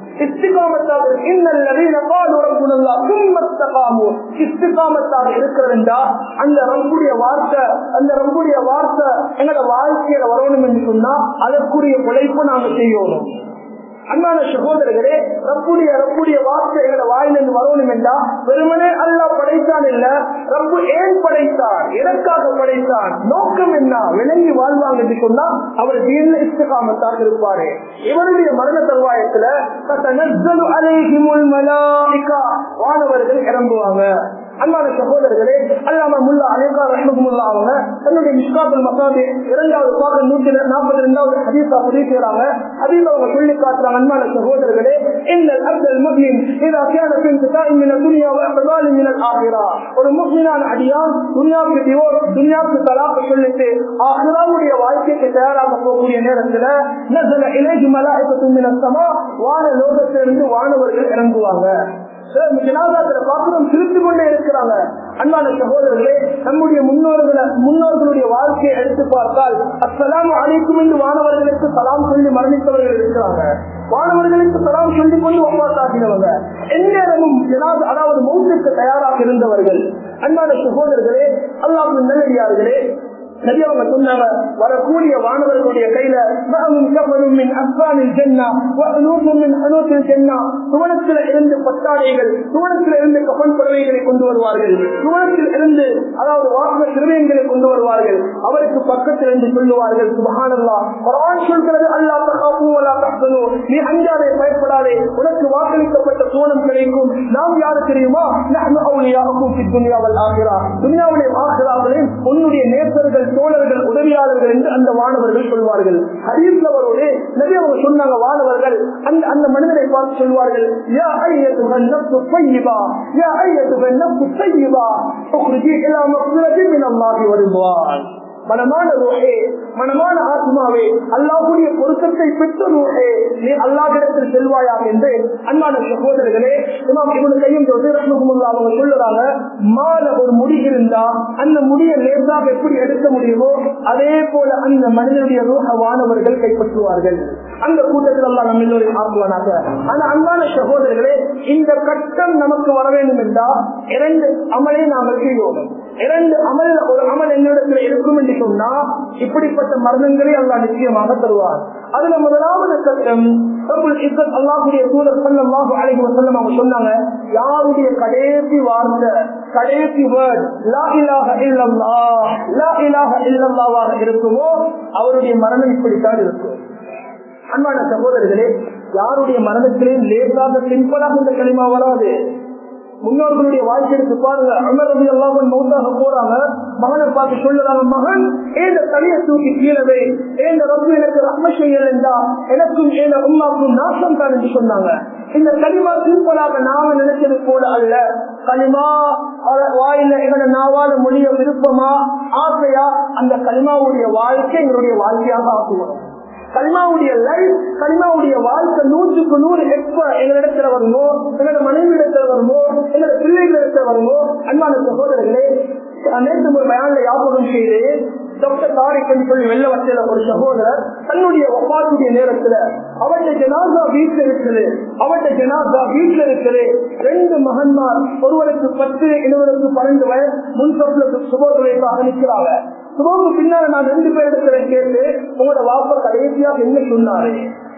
அந்த ரம்புடைய வார்த்தை அந்த ரம்புடைய வார்த்தை எங்களோட வாழ்க்கையில வரணும் என்று சொன்னா அதற்குரிய உழைப்பு நாங்க செய்யணும் அன்பான சகோதரர்களே ரப்புடைய ரப்புடைய வார்த்தைகளை வாயிலிருந்து வரணும் என்றா வெறுமனே அல்லா படைத்தான் இல்ல ரப்பு ஏன் படைத்தான் எதற்காக படைத்தான் நோக்கம் என்ன விளங்கி வாழ்வாங்க என்று சொன்னா அவர் தீர்ல இஷ்டகாமத்தாக இருப்பாரு இவருடைய மரண தருவாயத்துல வானவர்கள் இறங்குவாங்க அன்பான சகோதரர்களே அல்லாம முல்லா அலேகா ரஹமுல்லா அவங்க தன்னுடைய மிஸ்காபுல் மசாதி இரண்டாவது பாகம் நூற்றி நாற்பத்தி ரெண்டாவது ஹதீஸா பதிவு செய்யறாங்க அதில் அவங்க சொல்லி காட்டுறாங்க அன்பான சகோதரர்களே இந்த அப்தல் முஸ்லிம் இதா கேன பின் கிதாய் மின துனியா வஅபதால் மின ஆகிரா ஒரு முஸ்லிமான அடியான் துனியாவுக்கு டிவோர்ஸ் துனியாவுக்கு தலாக் சொல்லிட்டு ஆகிராவுடைய வாழ்க்கைக்கு தயாராக போகக்கூடிய நேரத்துல நசல இலேஜி மலாய்க்கத்து மின சமா வான லோகத்திலிருந்து வானவர்கள் இறங்குவாங்க ஜனாதாத்துல பாக்குறோம் சிரித்து கொண்டே இருக்கிறாங்க அன்பான சகோதரர்களே நம்முடைய முன்னோர்களை முன்னோர்களுடைய வாழ்க்கையை எடுத்து பார்த்தால் அஸ்ஸலாமு அலைக்கும் என்று வானவர்களுக்கு சலாம் சொல்லி மரணித்தவர்கள் இருக்கிறாங்க வானவர்களுக்கு சலாம் சொல்லிக் கொண்டு ஒப்பாத்தாக்கினவங்க எந்நேரமும் ஏதாவது அதாவது மௌத்துக்கு தயாராக இருந்தவர்கள் அன்பான சகோதரர்களே அல்லாஹ் நல்லடியார்களே நபி அவங்க சொன்னாங்க வரக்கூடிய வானவர்களுடைய கையில மகமும் கபலும் மின் அப்கானில் ஜென்னா நூற்றும் மின் அனூற்றில் ஜென்னா சுவனத்தில் இருந்து பட்டாடைகள் சுவனத்தில் இருந்து கப்பன் பறவைகளை கொண்டு வருவார்கள் சுவனத்தில் இருந்து அதாவது வாசன சிறுவையங்களை கொண்டு வருவார்கள் அவருக்கு பக்கத்தில் இருந்து சொல்லுவார்கள் சுபஹானல்லா குர்ஆன் சொல்கிறது அல்லாஹ் தகாஃபு வலா தஹ்சனு நீ அஞ்சாதே பயப்படாதே உனக்கு வாக்களிக்கப்பட்ட சுவனம் கிடைக்கும் நாம் யாரு தெரியுமா நஹ்னு அவுலியாஉக்கும் ஃபித் துன்யா வல் ஆகிரா துன்யாவிலே ஆகிராவிலே உன்னுடைய நேசர்கள் தோழர்கள் உதவியாளர்கள் என்று அந்த வானவர்கள் சொல்வார்கள் ஹதீஸ்ல வருவதே நிறைய அவங்க சொன்னாங்க வானவர்கள் அந்த அந்த மனிதனை பார்த்து சொல்வார்கள் யா ஐயத்துகன் நப்சு طيبا يا ايتها النفس الطيبه اخرجي الى مغفرة من الله ورضوان மனமான ரூஹே மனமான ஆத்மாவே அல்லாஹுடைய பொருத்தத்தை பெற்ற ரூஹே நீ அல்லாஹிடத்தில் செல்வாயாக என்று அன்பான சகோதரர்களே இமாம் இவனு கையும் ரஹ்மகுல்லா அவங்க சொல்லுறாங்க மால ஒரு முடி இருந்தா அந்த முடியை லேசாக எப்படி எடுக்க முடியுமோ அதே போல அந்த மனிதனுடைய ரூஹவானவர்கள் கைப்பற்றுவார்கள் அந்த கூட்டத்தில் எல்லாம் நம்ம எல்லோரையும் ஆக்குவானாக ஆனா அன்பான சகோதரர்களே இந்த கட்டம் நமக்கு வர வேண்டும் என்றால் இரண்டு அமலை நாங்கள் செய்வோம் இரண்டு அமல் ஒரு அமல் என்னிடத்தில் இருக்கும் என்று சொன்னா இப்படிப்பட்ட மரணங்களை அல்லா நிச்சயமாக தருவார் அதுல முதலாவது கட்டம் அல்லாஹுடைய தூதர் சல்லாஹு அலைஹி வஸல்லம் அவங்க சொன்னாங்க யாருடைய கடைசி வார்த்தை கடைசி வேர்ட் லா இலாஹ இல்லல்லாஹ் லா இலாஹ இல்லல்லாஹ்வாக இருக்குமோ அவருடைய மரணம் இப்படித்தான் இருக்கும் அன்பான சகோதரர்களே யாருடைய மரணத்திலே லேசாக சிம்பிளாக இந்த களிமா வராது முன்னோர்களுடைய வாழ்க்கை எடுத்து பாருங்க அமரதி எல்லாம் மௌத்தாக போறாங்க மகனை பார்த்து சொல்லுறாங்க மகன் ஏந்த தலையை தூக்கி கீழவே ஏந்த ரப்பு எனக்கு ரம்ம செய்யல் என்றா எனக்கும் ஏந்த உமாக்கும் நாசம் தான் என்று சொன்னாங்க இந்த களிமா சிம்பிளாக நாம நினைச்சது போல அல்ல களிமா வாயில எங்களோட நாவால மொழிய விருப்பமா ஆசையா அந்த களிமாவுடைய வாழ்க்கை எங்களுடைய வாழ்க்கையாக ஆக்குவோம் கலிமாவுடைய லைஃப் கலிமாவுடைய வாழ்க்கை நூற்றுக்கு நூறு எப்ப எங்களிடத்துல வருமோ எங்களோட மனைவி இடத்துல வருமோ எங்களோட பிள்ளைகள் இடத்துல வருமோ அன்பான சகோதரர்களே நேற்று ஒரு பயான்ல ஞாபகம் செய்து டாக்டர் தாரிக் என்று சொல்லி வெள்ள வச்சல ஒரு சகோதரர் தன்னுடைய ஒப்பாத்துடைய நேரத்துல அவருடைய ஜனாசா வீட்டுல இருக்குது அவருடைய ஜனாசா வீட்டுல இருக்குது ரெண்டு மகன்மார் ஒருவருக்கு பத்து இன்னொருக்கு பன்னெண்டு வயசு முன் சொத்துல சுபோதுரைக்காக நிற்கிறாங்க சுபோக்கு பின்னால நான் ரெண்டு பேரிடத்துல கேட்டு உங்களோட வாப்ப கடைசியாக என்ன சொன்னாரு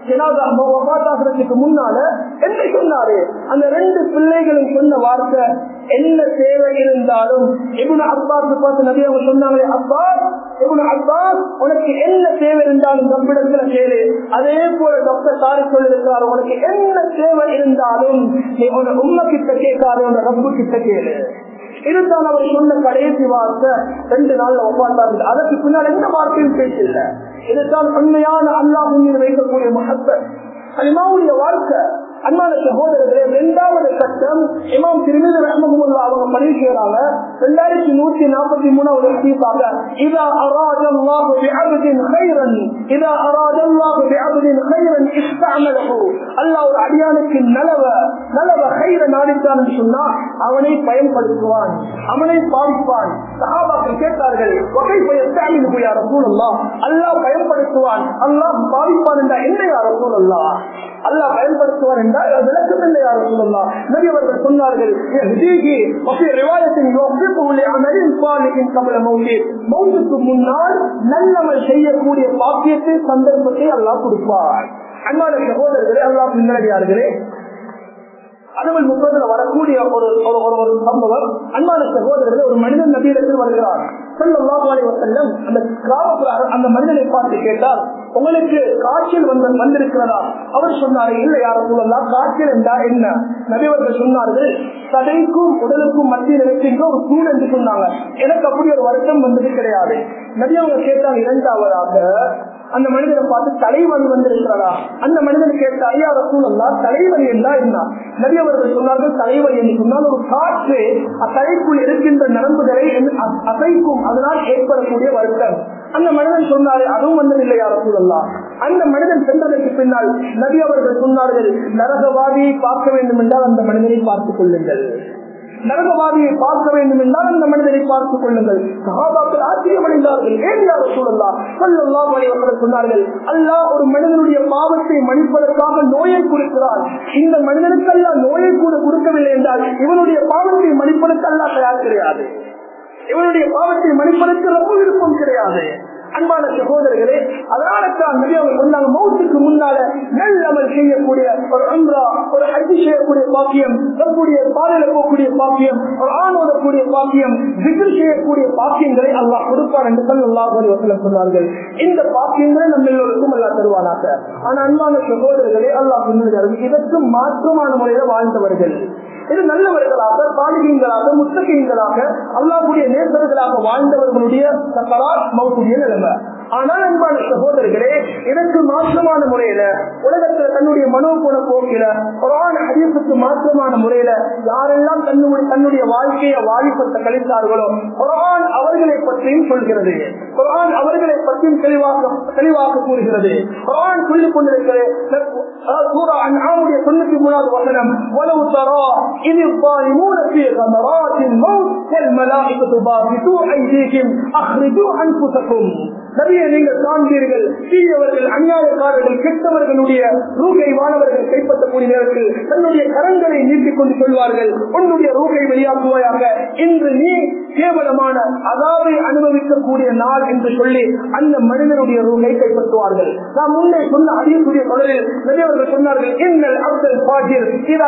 முன்னால என்ன சொன்னாரு அந்த ரெண்டு பிள்ளைகளும் சொன்ன வார்த்தை என்ன தேவை இருந்தாலும் எபுன அப்பாஸ் பார்த்து நபி அவங்க சொன்னாங்களே அப்பாஸ் எபுன அப்பாஸ் உனக்கு என்ன தேவை இருந்தாலும் தப்பிடத்துல கேளு அதே போல டாக்டர் சாரி சொல்லிருக்கிறார் உனக்கு என்ன தேவை இருந்தாலும் நீ உன உண்மை கிட்ட கேட்காது உன ரப்பு கிட்ட கேளு இதுதான் அவர் சொன்ன கடைசி வார்த்தை ரெண்டு நாள்ல ஒப்பாட்டாரு அதற்கு பின்னால் எந்த வார்த்தையும் பேசல இதுதான் உண்மையான அல்லாஹ் மீது வைக்கக்கூடிய மகத்தர் அலிமாவுடைய வாழ்க்கை அன்பான சகோதரர்களே இரண்டாவது கட்டம் இமாம் திருமிதி ரஹமகுல்லா அவங்க பதிவு செய்யறாங்க ரெண்டாயிரத்தி நூத்தி நாற்பத்தி மூணாவது ஹதீஸாக இதா அராஜ அல்லாஹ் பிஅப்தின் கைரன் இதா அராஜ அல்லாஹ் பிஅப்தின் கைரன் இஸ்தஅமலஹு அல்லாஹ் ஒரு அடியானுக்கு நலவ நலவ கைர நாடித்தான் என்று சொன்னா அவனை பயன்படுத்துவான் அவனை பாவிப்பான் சஹாபாக்கள் கேட்டார்கள் வகை பயத்தாமில் போய் ரசூலுல்லாஹ் அல்லாஹ் பயன்படுத்துவான் அல்லாஹ் பாவிப்பான் என்றா என்ன யார் ரசூலுல்லாஹ் அல்லாஹ் பயன்படுத்துவார் என்றால் விளக்கம் இல்லை யார் சொல்லலாம் நபி அவர்கள் சொன்னார்கள் மௌத்துக்கு முன்னால் நல்லமல் செய்யக்கூடிய பாக்கியத்தை சந்தர்ப்பத்தை அல்லாஹ் கொடுப்பார் அன்பான சகோதரர்களே அல்லாஹ் பின்னடியார்களே அதுவல் முப்பதுல வரக்கூடிய ஒரு ஒரு ஒரு சம்பவம் அன்பான சகோதரர்கள் ஒரு மனிதன் நபியிடத்தில் வருகிறார் செல்லம் அந்த கிராமப்புற அந்த மனிதனை பார்த்து கேட்டால் உங்களுக்கு காய்ச்சல் வந்து வந்திருக்கிறதா அவர் சொன்னாரு இல்ல யாரும் சொல்லலாம் காய்ச்சல் என்றா என்ன நபிவர்கள் சொன்னார்கள் சதைக்கும் உடலுக்கும் மத்தியில் இருக்கின்ற ஒரு சூழ் என்று சொன்னாங்க எனக்கு அப்படி ஒரு வருத்தம் வந்தது கிடையாது நபி அவங்க கேட்டாங்க இரண்டாவதாக அந்த மனிதனை பார்த்து தலைவலி வந்திருக்கிறதா அந்த மனிதன் கேட்ட ஐயா ரசூலல்லா தலைவலி என்ன என்ன நபி அவர்கள் சொன்னார்கள் தலைவலி என்று சொன்னால் ஒரு காற்று அத்தலைக்குள் இருக்கின்ற நரம்புகளை அசைக்கும் அதனால் ஏற்படக்கூடிய வருத்தம் அந்த மனிதன் சொன்னாரு அதுவும் வந்ததில்லை யார் ரசூலல்லா அந்த மனிதன் சென்றதற்கு பின்னால் நபி அவர்கள் சொன்னார்கள் நரகவாதியை பார்க்க வேண்டும் என்றால் அந்த மனிதனை பார்த்துக் கொள்ளுங்கள் நரகவாதியை பார்க்க வேண்டும் என்றால் அந்த மனிதனை பார்த்துக் கொள்ளுங்கள் சகாபாக்கள் ஆச்சரியமடைந்தார்கள் ஏன் யார் சொல்லலாம் சொல்லலாம் அவர்கள் சொன்னார்கள் அல்லாஹ் ஒரு மனிதனுடைய பாவத்தை மன்னிப்பதற்காக நோயை கொடுக்கிறார் இந்த மனிதனுக்கு அல்ல நோயை கூட கொடுக்கவில்லை என்றால் இவனுடைய பாவத்தை மன்னிப்பதற்கு அல்ல தயார் கிடையாது இவனுடைய பாவத்தை மன்னிப்பதற்கு ரொம்ப விருப்பம் கிடையாது அன்பான சகோதரர்களே அதனால தான் நபி அவங்க சொன்னாங்க மௌத்துக்கு முன்னால நல்லமல் செய்யக்கூடிய ஒரு அம்ரா ஒரு ஹஜ்ஜி செய்யக்கூடிய பாக்கியம் நம்முடைய பாதையில போகக்கூடிய பாக்கியம் ஒரு ஆணோதக்கூடிய பாக்கியம் விக்கிர் செய்யக்கூடிய பாக்கியங்களை அல்லாஹ் கொடுப்பார் என்று சொல்லி அல்லாஹ் வசலம் சொன்னார்கள் இந்த பாக்கியங்களை நம்ம எல்லோருக்கும் அல்லா தருவானாக ஆனா அன்பான சகோதரர்களே அல்லாஹ் சொன்னார்கள் இதற்கு மாற்றமான முறையில வாழ்ந்தவர்கள் இது நல்லவர்களாக சாலிகங்களாக முத்தகங்களாக அல்லாஹுடைய நேசர்களாக வாழ்ந்தவர்களுடைய சக்கராத் மௌத்துடைய நிலைமை ஆனால் அன்பான சகோதரர்களே இதற்கு மாற்றமான முறையில உலகத்துல தன்னுடைய மனோகுண போக்கில குரான் ஹதீஸுக்கு மாற்றமான முறையில யாரெல்லாம் தன்னுடைய தன்னுடைய வாழ்க்கையை வாலிபத்தை கழித்தார்களோ குரான் அவர்களை பற்றியும் சொல்கிறது குரான் அவர்களை பற்றியும் தெளிவாக தெளிவாக கூறுகிறது குரான் சொல்லிக் கொண்டிருக்கிறது சூரா அன்ஆமுடைய தொண்ணூத்தி மூணாவது வசனம் وَلَوْ تَرَى إِذِ الظَّالِمُونَ فِي غَمَرَاتِ الْمَوْتِ وَالْمَلَائِكَةُ بَاسِطُو أَيْدِيهِمْ أَخْرِجُوا أَنفُسَكُمْ நபியை நீங்கள் காண்பீர்கள் தீயவர்கள் அநியாயக்காரர்கள் கெட்டவர்களுடைய ரூகை வானவர்கள் கைப்பற்றக்கூடிய நேரத்தில் தன்னுடைய கரங்களை நீட்டிக் கொண்டு சொல்வார்கள் உன்னுடைய ரூகை வெளியாக்குவாயாக இன்று நீ கேவலமான அதாவை அனுபவிக்கக்கூடிய நாள் என்று சொல்லி அந்த மனிதனுடைய ரூகை கைப்பற்றுவார்கள் நாம் முன்னே சொன்ன அறியக்கூடிய தொடரில் நிறையவர்கள் சொன்னார்கள் எங்கள் அப்தல் பாஜிர்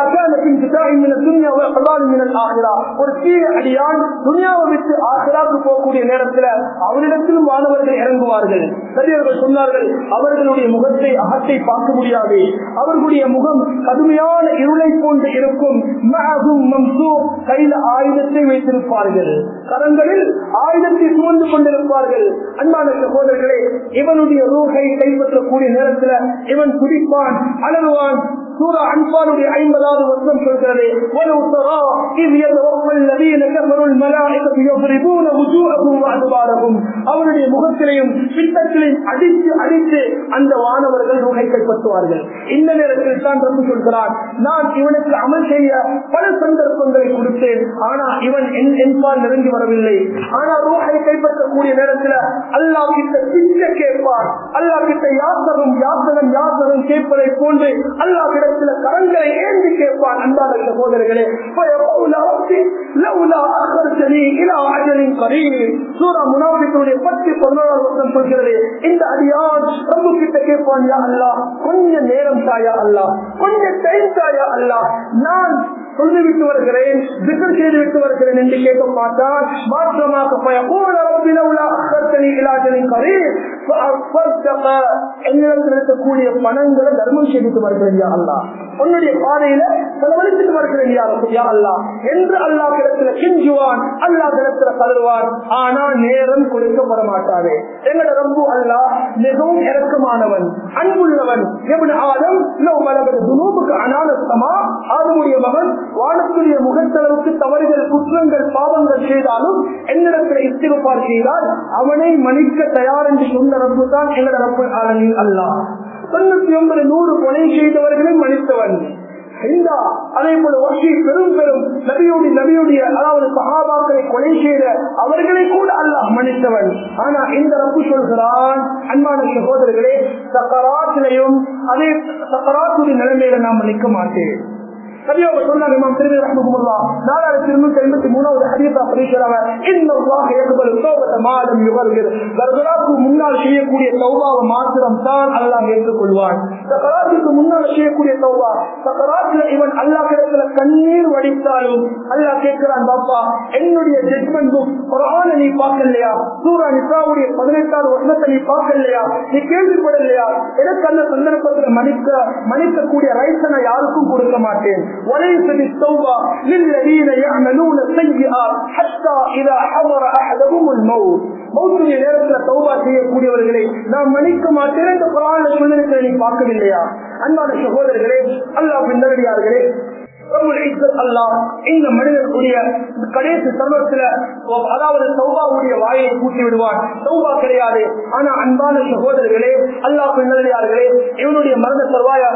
ஒரு தீய அடியான் துனியாவை விட்டு ஆசிராக்கு போகக்கூடிய நேரத்தில் அவரிடத்திலும் மாணவர்கள் இறங்குவார்கள் பெரியவர்கள் சொன்னார்கள் அவர்களுடைய முகத்தை அகத்தை பார்க்க முடியாது அவர்களுடைய முகம் கடுமையான இருளை போன்று இருக்கும் கையில ஆயுதத்தை வைத்திருப்பார்கள் கரங்களில் ஆயுதத்தை சுமந்து கொண்டிருப்பார்கள் அன்பான சகோதரர்களே இவனுடைய ரூகை கைப்பற்றக்கூடிய நேரத்தில் இவன் குடிப்பான் அலறுவான் சூரா அன்பானுடைய ஐம்பதாவது வருஷம் சொல்கிறது وَلَوْ تَرَى إِذْ يَتَوَفَّى الَّذِينَ كَفَرُوا الْمَلَائِكَةُ يَضْرِبُونَ وُجُوهَهُمْ وَأَدْبَارَهُم அவருடைய முகத்திலையும் பித்தத்திலையும் அடித்து அடித்து அந்த வானவர்கள் ரூகை கைப்பற்றுவார்கள் இந்த நேரத்தில் தான் ரப்பு சொல்கிறார் நான் இவனுக்கு அமல் செய்ய பல சந்தர்ப்பங்களை கொடுத்தேன் ஆனா இவன் என் என்பால் நெருங்கி வரவில்லை ஆனா ரூஹை கைப்பற்றக்கூடிய நேரத்தில் அல்லாஹ் கிட்ட பிச்ச கேட்பார் அல்லாஹ் கிட்ட யாசகம் யாசகம் யாசகம் கேட்பதை போன்று அல்லாஹ் இடத்துல கரங்களை ஏந்தி கேட்பான் அன்பான சகோதரர்களே சூரா முனாபிகளுடைய பத்து பதினோராம் வருஷம் சொல்கிறது இந்த அடியான் ரொம்ப கிட்ட கேட்பான் யா அல்லா கொஞ்ச நேரம் தாயா அல்லா கொஞ்சம் டைம் தாயா அல்லா நான் சொல்லி விட்டு வருகிறேன் திக்கர் செய்து விட்டு வருகிறேன் என்று கேட்க மாட்டான் மாற்றமாக என்னிடத்தில் இருக்கக்கூடிய பணங்களை தர்மம் செய்துட்டு வருகிறேன் யா அல்லா உன்னுடைய பாதையில செலவழித்துட்டு வருகிறேன் யா அல்லா என்று அல்லா கிடத்துல கிஞ்சுவான் அல்லா கிடத்துல கதறுவான் ஆனா நேரம் கொடுக்கப்பட மாட்டாரு எங்கட ரம்பு அல்லா மிகவும் இறக்கமானவன் அன்புள்ளவன் எப்படி ஆதம் துனூபுக்கு அனானஸ்தமா ஆதமுடைய மகன் வானத்துடைய முகத்தளவுக்கு தவறுகள் குற்றங்கள் பாவங்கள் செய்தாலும் என்னிடத்தில் இஸ்திருப்பார் செய்தால் அவனை மன்னிக்க தயார் என்று சொன்ன ரப்பு தான் எங்கட ரப்பு ஆலனில் அல்லா தொண்ணூத்தி ஒன்பது நூறு கொலை செய்தவர்களை மன்னித்தவன் அதே போல வசி பெரும் பெரும் நபியுடைய நபியுடைய அதாவது சகாபாக்களை கொலை செய்த அவர்களை கூட அல்லாஹ் மன்னித்தவன் ஆனா இந்த ரப்பு சொல்கிறான் அன்பான சகோதரர்களே சக்கராத்திலையும் அதே சக்கராத்துடைய நிலைமையில நாம் மன்னிக்க மாட்டேன் நபியோக சொன்னாங்க இமாம் திருமதி ரஹ்மஹுல்லாஹ் நாலாயிரத்தி இருநூத்தி ஐம்பத்தி மூணாவது ஹதீஸா பதிவுறாங்க இன்னல்லாஹ் யக்பல் தௌபத மாலம் யுகர்கிர் கர்கராக்கு முன்னால் செய்யக்கூடிய தௌபாவை மாத்திரம் தான் அல்லாஹ் ஏற்றுக்கொள்வான் சக்கராத்துக்கு முன்னால் செய்யக்கூடிய தௌபா சக்கராத்துல இவன் அல்லாஹ் இடத்துல கண்ணீர் வடித்தாலும் அல்லாஹ் கேட்கிறான் பாப்பா என்னுடைய ஜட்மெண்ட் புக் குரான நீ பார்க்கலையா சூரா நிசாவுடைய பதினெட்டாவது வருஷத்தை நீ பார்க்கலையா நீ கேள்விப்படலையா எனக்கு அந்த சந்தர்ப்பத்தில் மன்னிக்க மன்னிக்கக்கூடிய ரைட்ஸை நான் யாருக்கும் கொடுக்க மாட்டேன் وليس بالتوبة للذين يعملون السيئات حتى إذا حضر أحدهم الموت மௌத்துடைய நேரத்துல தௌபா செய்யக்கூடியவர்களை நாம் மன்னிக்க மாட்டேன் என்று குரான் சொல்லிருக்கிற நீ பார்க்கவில்லையா அன்பான சகோதரர்களே அல்லாஹ் பின்னடியார்களே அல்லாஹ் இந்த மனிதனுடைய கடைசி சர்வத்துல அதாவது சௌபாவுடைய வாயை கூட்டி விடுவான் சௌபா கிடையாது ஆனா அன்பான சகோதரர்களே அல்லாஹ் நல்லதார்களே இவனுடைய மரண தருவாயா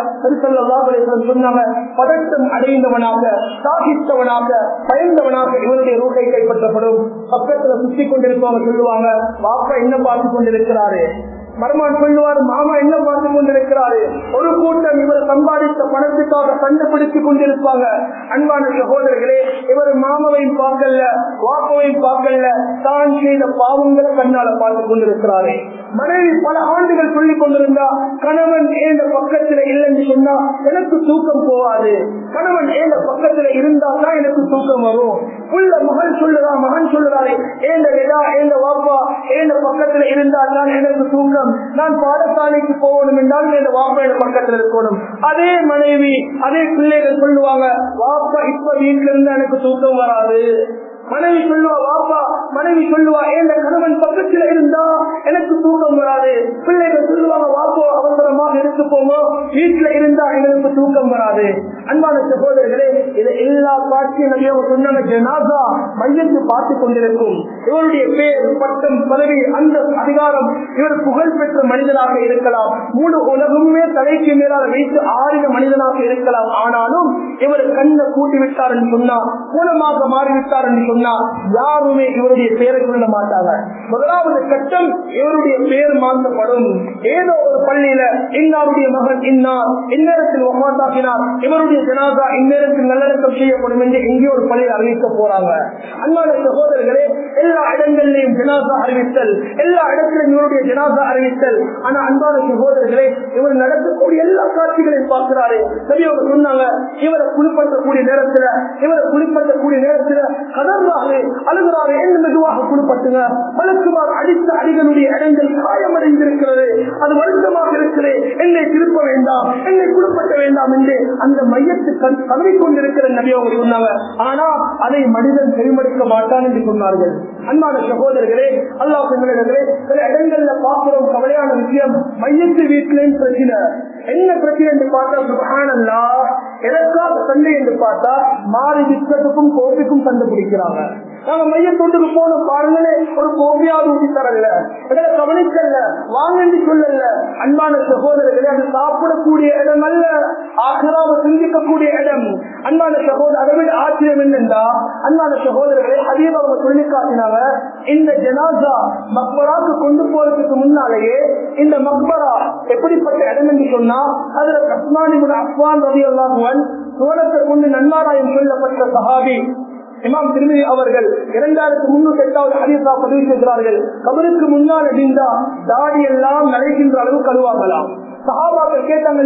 சொன்னாங்க பதட்டம் அடைந்தவனாக சாகித்தவனாக பயந்தவனாக இவனுடைய ரூட்டை கைப்பற்றப்படும் பக்கத்துல சுத்தி கொண்டிருப்பவங்க சொல்லுவாங்க வாப்பா என்ன பார்த்து கொண்டிருக்கிறாரு மருமான் சொல்லுவார் மாமா என்ன பார்த்து கொண்டிருக்கிறாரு ஒரு கூட்டம் இவர் சம்பாதித்த பணத்துக்காக கண்டுபிடித்துக் கொண்டிருப்பாங்க அன்பான சகோதரர்களே இவர் மாமாவையும் பார்க்கல வாப்பாவையும் பார்க்கல தான் செய்த பாவங்களை கண்ணால பார்த்து கொண்டிருக்கிறாரு மனைவி பல ஆண்டுகள் சொல்லிக் கொண்டிருந்தா கணவன் ஏந்த பக்கத்துல இல்லைன்னு சொன்னா எனக்கு தூக்கம் போவாது கணவன் ஏந்த பக்கத்துல இருந்தா தான் எனக்கு தூக்கம் வரும் உள்ள மகன் சொல்லுறா மகன் சொல்லுறாரு ஏந்த விடா ஏந்த வாப்பா ஏந்த பக்கத்துல இருந்தா தான் எனக்கு தூக்கம் நான் பாடசாலைக்கு போகணும் என்றால் இந்த வாப்பா என் பக்கத்துல இருக்கணும் அதே மனைவி அதே பிள்ளைகள் சொல்லுவாங்க வாப்பா இப்ப வீட்டுல இருந்தா எனக்கு தூக்கம் வராது மனைவி சொல்லுவா வாப்பா மனைவி சொல்லுவா ஏந்த கணவன் பக்கத்துல இருந்தா எனக்கு தூக்கம் வராது பிள்ளைகள் சொல்லுவாங்க வாப்போ அவசரமாக இருக்கு போமோ வீட்டுல இருந்தா எங்களுக்கு தூக்கம் வராது அன்பான சகோதரர்களே இது எல்லா காட்சியும் நபியாக சொன்னாங்க ஜனாசா மையத்து பார்த்து கொண்டிருக்கும் இவருடைய பேர் பட்டம் பதவி அந்த அதிகாரம் இவர் புகழ் பெற்ற மனிதனாக இருக்கலாம் மூணு உலகமே தலைக்கு மேலாக வைத்து ஆறின மனிதனாக இருக்கலாம் ஆனாலும் இவர் கண்ணை கூட்டி விட்டார் என்று சொன்னா மூலமாக மாறிவிட்டார் என்று சொன்னா யாருமே இவருடைய பெயரை சொல்ல மாட்டாங்க முதலாவது கட்டம் இவருடைய பெயர் மாற்றப்படும் ஏதோ ஒரு பள்ளியில இன்னாருடைய மகன் இன்னார் இந்நேரத்தில் ஒமாத்தாக்கினார் இவருடைய ஜனாதா இந்நேரத்தில் நல்லடக்கம் செய்யப்படும் என்று எங்கேயோ ஒரு பள்ளியில் அறிவிக்க போறாங்க அன்பான சகோதரர்களே எல்லா இடங்களிலையும் ஜனாதா அறிவித்தல் எல்லா இடத்திலும் இவருடைய ஜனாதா அறிவித்தல் ஆனா அன்பான சகோதரர்களே இவர் நடக்கக்கூடிய எல்லா காட்சிகளையும் பார்க்கிறாரு சரி அவங்க சொன்னாங்க இவரை குளிப்பற்றக்கூடிய நேரத்துல இவரை குளிப்பற்றக்கூடிய நேரத்துல கதர்றாரு அழுகிறாரு என்ன மெதுவாக குளிப்பட்டுங்க வழக்குமார் அடித்த அடிகளுடைய இடங்கள் காயமடைந்திருக்கிறது அது வருத்தமாக இருக்கிறது என்னை திருப்ப வேண்டாம் என்னை குளிப்பட்ட வேண்டாம் என்று அந்த மையத்தை கதவி கொண்டிருக்கிற நபி அவங்க சொன்னாங்க ஆனா அதை மனிதன் செவிமடுக்க மாட்டான் என்று சொன்னார்கள் அன்பான சகோதரர்களே அல்லாஹ் பெண்களே சில இடங்கள்ல பார்க்கிறோம் கவலையான விஷயம் மையத்து வீட்டிலேயும் பிரச்சனை என்ன பிரச்சனை என்று பார்த்தா சுபஹானல்லா எதற்காக சண்டை என்று பார்த்தா மாறி பிஸ்கட்டுக்கும் கோப்பிக்கும் சண்டை பிடிக்கிறாங்க நாங்க மையத்தொண்டுக்கு போன பாருங்களே ஒரு கோபியாவது ஊட்டி தரல எங்களை கவனிக்கல வாங்கி சொல்லல அன்பான சகோதரர்களே அது சாப்பிடக்கூடிய இடம் அல்ல ஆசிராவை சிந்திக்கக்கூடிய இடம் அன்பான சகோதரர் அதை விட ஆச்சரியம் என்னென்றா அன்பான சகோதரர்களே அதே அவங்க சொல்லி காட்டினாங்க இந்த ஜனாசா மக்பராக்கு கொண்டு போறதுக்கு முன்னாலேயே இந்த மக்பரா எப்படிப்பட்ட இடம் என்று சொன்னா அதுல கஸ்மானி அப்வான் ரவி அல்லாஹுவன் சோழத்தை கொண்டு நன்மாராயம் சொல்லப்பட்ட சஹாபி இமாம் திருமதி அவர்கள் இரண்டாயிரத்தி முன்னூத்தி எட்டாவது ஹரிசா பதிவு செய்கிறார்கள் கபருக்கு முன்னால் இருந்தா தாடி எல்லாம் நடைகின்ற அளவு கழுவாகலாம் சகாபாக்கள் கேட்டாங்க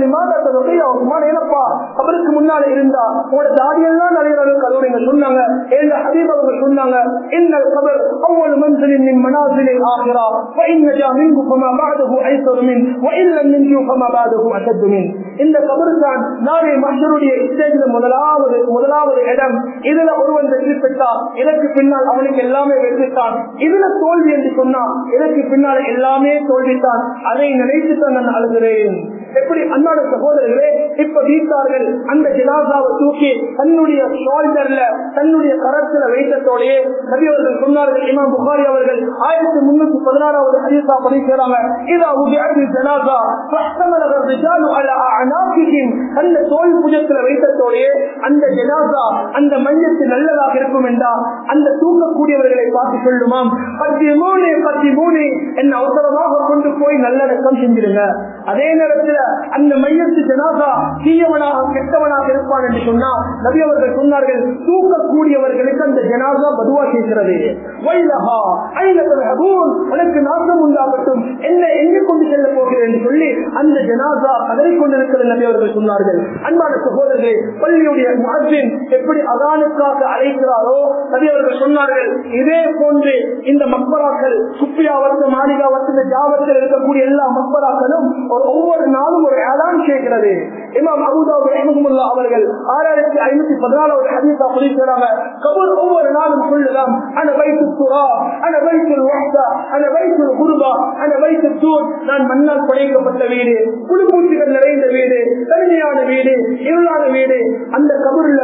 ஏனப்பா அவருக்கு முன்னால இருந்தா உங்களோட தாடியெல்லாம் நிறைய அளவு கழுவுறீங்க சொன்னாங்க எங்க ஹபீப் அவங்க சொன்னாங்க இந்த கபர் அவ்வளவு மன்சலின் மின் மனாசிலே ஆகிறா وإن نجا منه فما بعده أيسر منه وإن لم ننجو فما بعده أشد منه இந்த கபர் தான் நாளை மஷருடைய ஸ்டேஜ்ல முதலாவது முதலாவது இடம் இதுல ஒருவன் வெற்றி பெற்றார் இதற்கு பின்னால் அவனுக்கு எல்லாமே வெற்றித்தான் இதுல தோல்வி என்று சொன்னா இதற்கு பின்னால் எல்லாமே தோல்வித்தான் அதை நினைத்துத்தான் நான் அழுகிறேன் எப்படி அன்பான சகோதரர்களே இப்ப வீட்டார்கள் அந்த ஜனாசாவை தூக்கி தன்னுடைய ஷோல்டர்ல தன்னுடைய கரத்துல வைத்ததோடையே நபி அவர்கள் சொன்னார்கள் இமாம் புகாரி அவர்கள் ஆயிரத்தி முன்னூத்தி பதினாறாவது ஹதீஸா படிக்கிறாங்க இதா உதியாதி ஜனாசா ஃபஸ்தமலகர் ரிஜாலு அலா அனாஃபிஹிம் அந்த தோல் புஜத்துல வைத்ததோடையே அந்த ஜனாசா அந்த மையத்து நல்லதாக இருக்கும் என்றா அந்த தூக்கக்கூடியவர்களை பார்த்து சொல்லுமாம் பத்தி மூணு பத்தி மூணு என்ன அவசரமாக கொண்டு போய் நல்லடக்கம் செஞ்சிருங்க அதே நேரத்தில் அந்த மையத்து ஜனாசா தீயவனாக கெட்டவனாக இருப்பான் என்று சொன்னா நபி அவர்கள் சொன்னார்கள் தூக்கக்கூடியவர்களுக்கு அந்த ஜனாசா பதுவா கேட்கிறது வைலஹா ஐநகூன் உனக்கு நாசம் உண்டாகட்டும் என்ன எங்கே கொண்டு செல்ல போகிறேன் என்று சொல்லி அந்த ஜனாசா கதறி கொண்டிருக்கிற நபி அவர்கள் சொன்னார்கள் அன்பான சகோதரர்களே பள்ளியுடைய முகத்தின் எப்படி அதானுக்காக அழைக்கிறாரோ நபி அவர்கள் சொன்னார்கள் இதே போன்று இந்த மக்பராக்கள் குப்பியாவத்து மாளிகாவத்து ஜாவத்தில் இருக்கக்கூடிய எல்லா மக்பராக்களும் ஒரு ஒவ்வொரு நாளும் ஒரு அதான் கேட்கிறது இமாம் அபுதாபு ரஹமுல்லா அவர்கள் ஆறாயிரத்தி ஐநூத்தி பதினாலாவது ஹதீஸா பதிக்கிறாங்க கபூர் ஒவ்வொரு நாளும் சொல்லுதான் அன வைத்து சுரா அன வைத்து வஹ்தா அன வைத்து குருபா அன வைத்து தூர் நான் மண்ணால் படைக்கப்பட்ட வீடு புழுப்பூச்சிகள் நிறைந்த வீடு தனிமையான வீடு இருளான வீடு அந்த கபூர்ல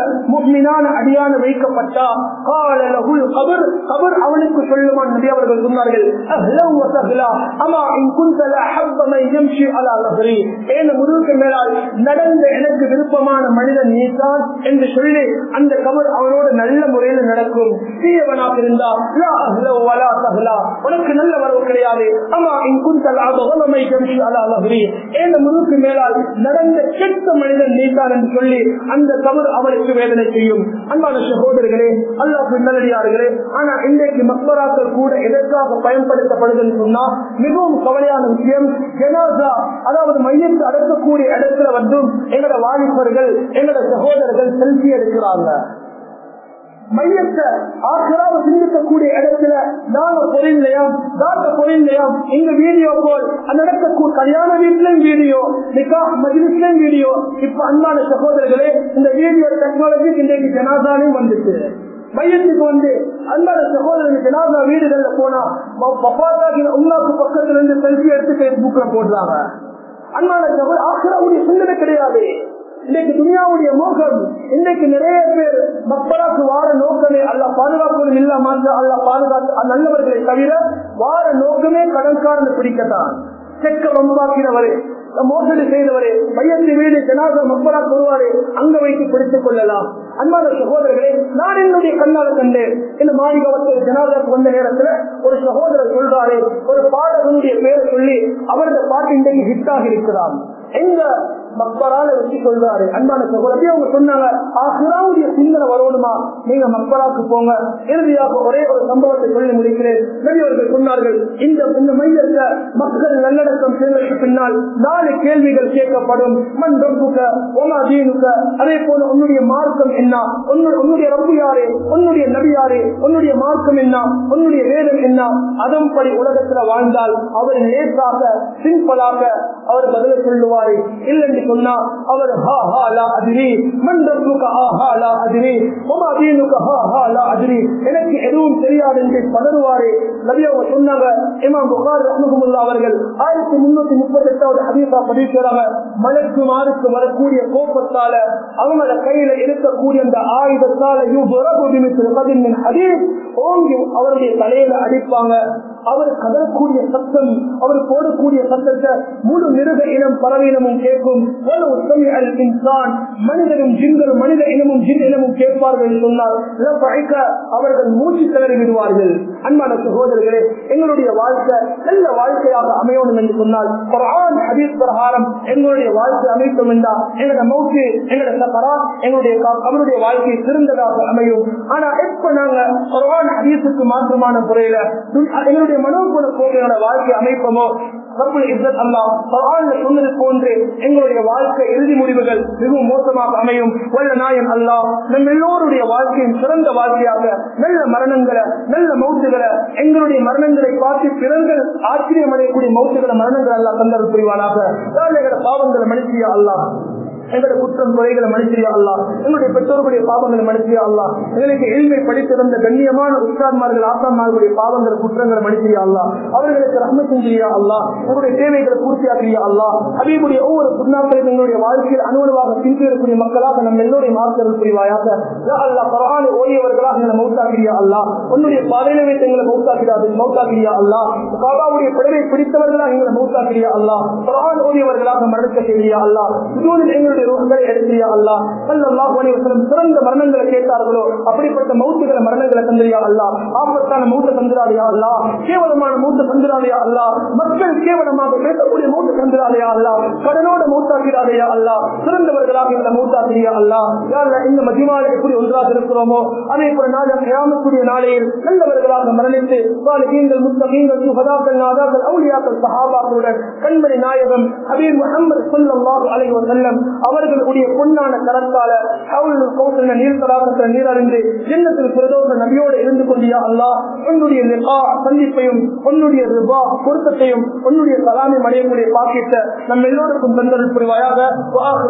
முக்மினான அடியான வைக்கப்பட்டா கால லகுல் கபர் கபர் அவனுக்கு சொல்லுமான் நபி அவர்கள் சொன்னார்கள் அஹ்லவ் வ சஹ்லா அமா இன் குன்த லஅஹப்ப மன் யம்ஷி அலா லஹ்ரி ஏன முதுகுக்கு மேலால் நடந்த எனக்கு விருப்பமான மனிதன் நீதான் என்று சொல்லி அந்த கபர் அவனோடு நல்ல முறையில் நடக்கும் தீயவனாக இருந்தா லா அஹ்லவ் வலா சஹ்லா உனக்கு நல்ல வரவு கிடையாது அமா இன் குன்த லஅஹப்ப மன் யம்ஷி அலா லஹ்ரி ஏன முதுகுக்கு மேலால் நடந்த கெட்ட மனிதன் நீதான் என்று சொல்லி அந்த கபர் அவனுக்கு வேதனை செய்யும் அன்பான சகோதரர்களே அல்லாஹ் நல்லடியார்களே ஆனா இன்றைக்கு மக்பராக்கள் கூட எதற்காக பயன்படுத்தப்படுதுன்னு சொன்னா மிகவும் கவலையான விஷயம் ஜனாசா அதாவது மையத்தை அடக்கக்கூடிய இடத்துல வந்தும் எங்களோட வாலிபர்கள் எங்களோட சகோதரர்கள் செல்ஃபி எடுக்கிறாங்க மையத்தை ஆசிராவை சிந்திக்கக்கூடிய இடத்துல நாங்க பொறில்லையாம் தாக்க பொறில்லையாம் இங்க வீடியோ போல் நடக்கக்கூடிய கல்யாண வீட்லயும் வீடியோ நிக்கா மஜிலிஸ்லயும் வீடியோ இப்ப அன்பான சகோதரர்களே இந்த வீடியோ டெக்னாலஜி இன்றைக்கு ஜனாதாலையும் வந்துச்சு மையத்துக்கு வந்து அன்பான சகோதரர்கள் ஜனாதா வீடுகள்ல போனா பப்பாத்தாக்கின உன்னாக்கு பக்கத்துல இருந்து செல்ஃபி எடுத்து பேஸ்புக்ல போடுறாங்க அன்பான சகோதரர் ஆசிராவுடைய சிந்தனை கிடையாது இன்னைக்கு துணியாவுடைய நோக்கம் இன்னைக்கு நிறைய பேர் மக்களாக்கு வார நோக்கமே அல்ல பாதுகாப்பு இல்லாம அல்ல பாதுகாத்து நல்லவர்களை தவிர வார நோக்கமே கடன்காரன் பிடிக்கத்தான் செக்க வம்பாக்கிறவரே மோசடி செய்தவரே மையத்தை வீடு ஜனாத மக்களா வருவாரே அங்க வைத்து பிடித்துக் கொள்ளலாம் அன்பான சகோதரர்களே நான் என்னுடைய கண்ணால கண்டேன் இந்த மாளிகவத்தில் ஜனாதாக்கு வந்த நேரத்துல ஒரு சகோதரர் சொல்றாரு ஒரு பாடகனுடைய பேரை சொல்லி அவரது பாட்டு இன்றைக்கு ஹிட் ஆகி இருக்கிறான் எங்க மக்களால வச்சு சொல்றாரு அன்பான சகோதரி அவங்க சொன்னாங்க ஆசிராவுடைய சிந்தனை வரணுமா நீங்க மக்களாக்கு போங்க இறுதியாக ஒரே ஒரு சம்பவத்தை சொல்லி முடிக்கிறேன் பெரியவர்கள் சொன்னார்கள் இந்த இந்த மையத்தை மக்கள் நல்லடக்கம் செய்வதற்கு பின்னால் நாலு கேள்விகள் கேட்கப்படும் மண் ரப்புக்க ஒமா தீனுக்க அதே போல உன்னுடைய மார்க்கம் என்ன உன்னுடைய ரப்பு யாரு உன்னுடைய நபி யாரு உன்னுடைய மார்க்கம் என்ன உன்னுடைய வேதம் என்ன அதன்படி உலகத்துல வாழ்ந்தால் அவர் லேசாக சிம்பிளாக அவர் பதில சொல்லுவாரு இல்லைன்னு சொன்னா அவர் ஹா ஹா லா அதிரி மண் ரப்புக்க ஆ ஹா லா அதிரி ஒமா தீனுக்க ஹா ஹா லா அதிரி எனக்கு எதுவும் தெரியாது என்று பதறுவாரு நபி அவங்க சொன்னாங்க இமாம் புகார் ரஹ்மத்துல்லா அவர்கள் ஆயிரத்தி முன்னூத்தி முப்பத்தி எட்டாவது ஹதீஸா பதிவு செய்றாங்க மலைக்கு மாறுக்கு வரக்கூடிய கோபத்தால அவங்கள கையில இருக்கக்கூடிய அந்த ஆயுதத்தால ஓங்கி அவருடைய தலையில அடிப்பாங்க அவர் கதறக்கூடிய சத்தம் அவர் போடக்கூடிய சத்தத்தை முழு மிருக இனம் பறவையினமும் கேட்கும் இன்சான் மனிதனும் ஜின்களும் மனித இனமும் ஜின் இனமும் கேட்பார்கள் சொன்னால் அவர்கள் மூச்சு திணறி விடுவார்கள் அன்பான சகோதரர்களே எங்களுடைய வாழ்க்கை நல்ல வாழ்க்கையாக அமையணும் என்று சொன்னால் குரான் ஹதீஸ் பிரகாரம் எங்களுடைய வாழ்க்கை அமைத்தோம் என்றால் எங்களோட மௌத்து எங்களோட சக்கரா எங்களுடைய அவருடைய வாழ்க்கை சிறந்ததாக அமையும் ஆனா எப்ப நாங்க குரான் ஹதீஸுக்கு மாற்றமான முறையில எங்களுடைய மனோகுண போக்கியோட வாழ்க்கை அமைப்போமோ சொன்னது போன்று எங்களுடைய வாழ்க்கை இறுதி முடிவுகள் மிகவும் மோசமாக அமையும் வல்ல நாயன் அல்லா நம் எல்லோருடைய வாழ்க்கையும் சிறந்த வாழ்க்கையாக நல்ல மரணங்களை நல்ல மௌத்துகளை எங்களுடைய மரணங்களை பார்த்து பிறர்கள் ஆச்சரியம் அடையக்கூடிய மௌத்துகளை மரணங்கள் அல்லா தந்தர் புரிவானாக பாவங்களை மனுஷியா அல்லா எங்களுடைய குற்றம் குறைகளை மனுஷியா அல்லா எங்களுடைய பெற்றோர்களுடைய பாவங்களை மனுஷியா அல்லா எங்களுக்கு எளிமை படித்திருந்த கண்ணியமான உற்சாகமார்கள் ஆசாமார்களுடைய பாவங்கள் குற்றங்களை மனுஷியா அல்லா அவர்களுக்கு ரஹ்ம செஞ்சியா அல்லா உங்களுடைய தேவைகளை பூர்த்தியாக்கியா அல்லா அதேபுடைய ஒவ்வொரு புண்ணாக்களையும் எங்களுடைய வாழ்க்கையில் அனுகூலமாக சிந்திக்கக்கூடிய மக்களாக நம்ம எல்லோருடைய மாற்றங்கள் புரிவாயாக அல்லா பரவான ஓடியவர்களாக எங்களை மௌத்தாக்கிறியா அல்லா உன்னுடைய பாதையில வைத்து எங்களை மௌத்தாக்கிறாது மௌத்தாக்கிறியா அல்லா பாபாவுடைய பிடவை பிடித்தவர்களாக எங்களை மௌத்தாக்கிறியா அல்லா பரவான் ஓடியவர்களாக மரணிக்க செய்யா அல்லா இதுவரை எங்களுடைய ரூஹங்களை எடுத்தியா அல்லா சல்லல்லாஹு அலைஹி வஸல்லம் சிறந்த மரணங்களை கேட்டார்களோ அப்படிப்பட்ட மௌத்துகளை மரணங்களை தந்திரியா அல்லா ஆபத்தான மௌத்த தந்திராதையா அல்லா கேவலமான மௌத்த தந்திராதையா அல்லா மக்கள் கேவலமாக பேசக்கூடிய மௌத்த தந்திராதையா அல்லா கடனோட மௌத்தாக்கிறாதையா அல்லா சிறந்தவர்களாக இந்த மௌத்தாக்கிறியா அல்லா யாருல இந்த மதிமால எப்படி ஒன்றாக இருக்கிறோமோ அதே போல நாளை கிராமத்துடைய நாளையில் நல்லவர்களாக மரணித்து சாலிகீங்கள் முத்தகீங்கள் சுகதாக்கள் நாதாக்கள் அவுளியாக்கள் சஹாபாக்களுடன் கண்மணி நாயகம் ஹபீப் முகமது ஸல்லல்லாஹு அலைஹி வஸல்லம் அவர்களுடைய பொன்னான கரத்தால அவள் கௌசல நீர் தடாகத்தில் நீரறிந்து ஜன்னத்தில் பிரதோஷ நபியோடு இருந்து கொண்டியா அல்லாஹ் உன்னுடைய லிகா சந்திப்பையும் உன்னுடைய ரிபா பொருத்தத்தையும் உன்னுடைய கலாமை அடையக்கூடிய பாக்கியத்தை நம்ம எல்லோருக்கும் தந்தல் புரிவாயாக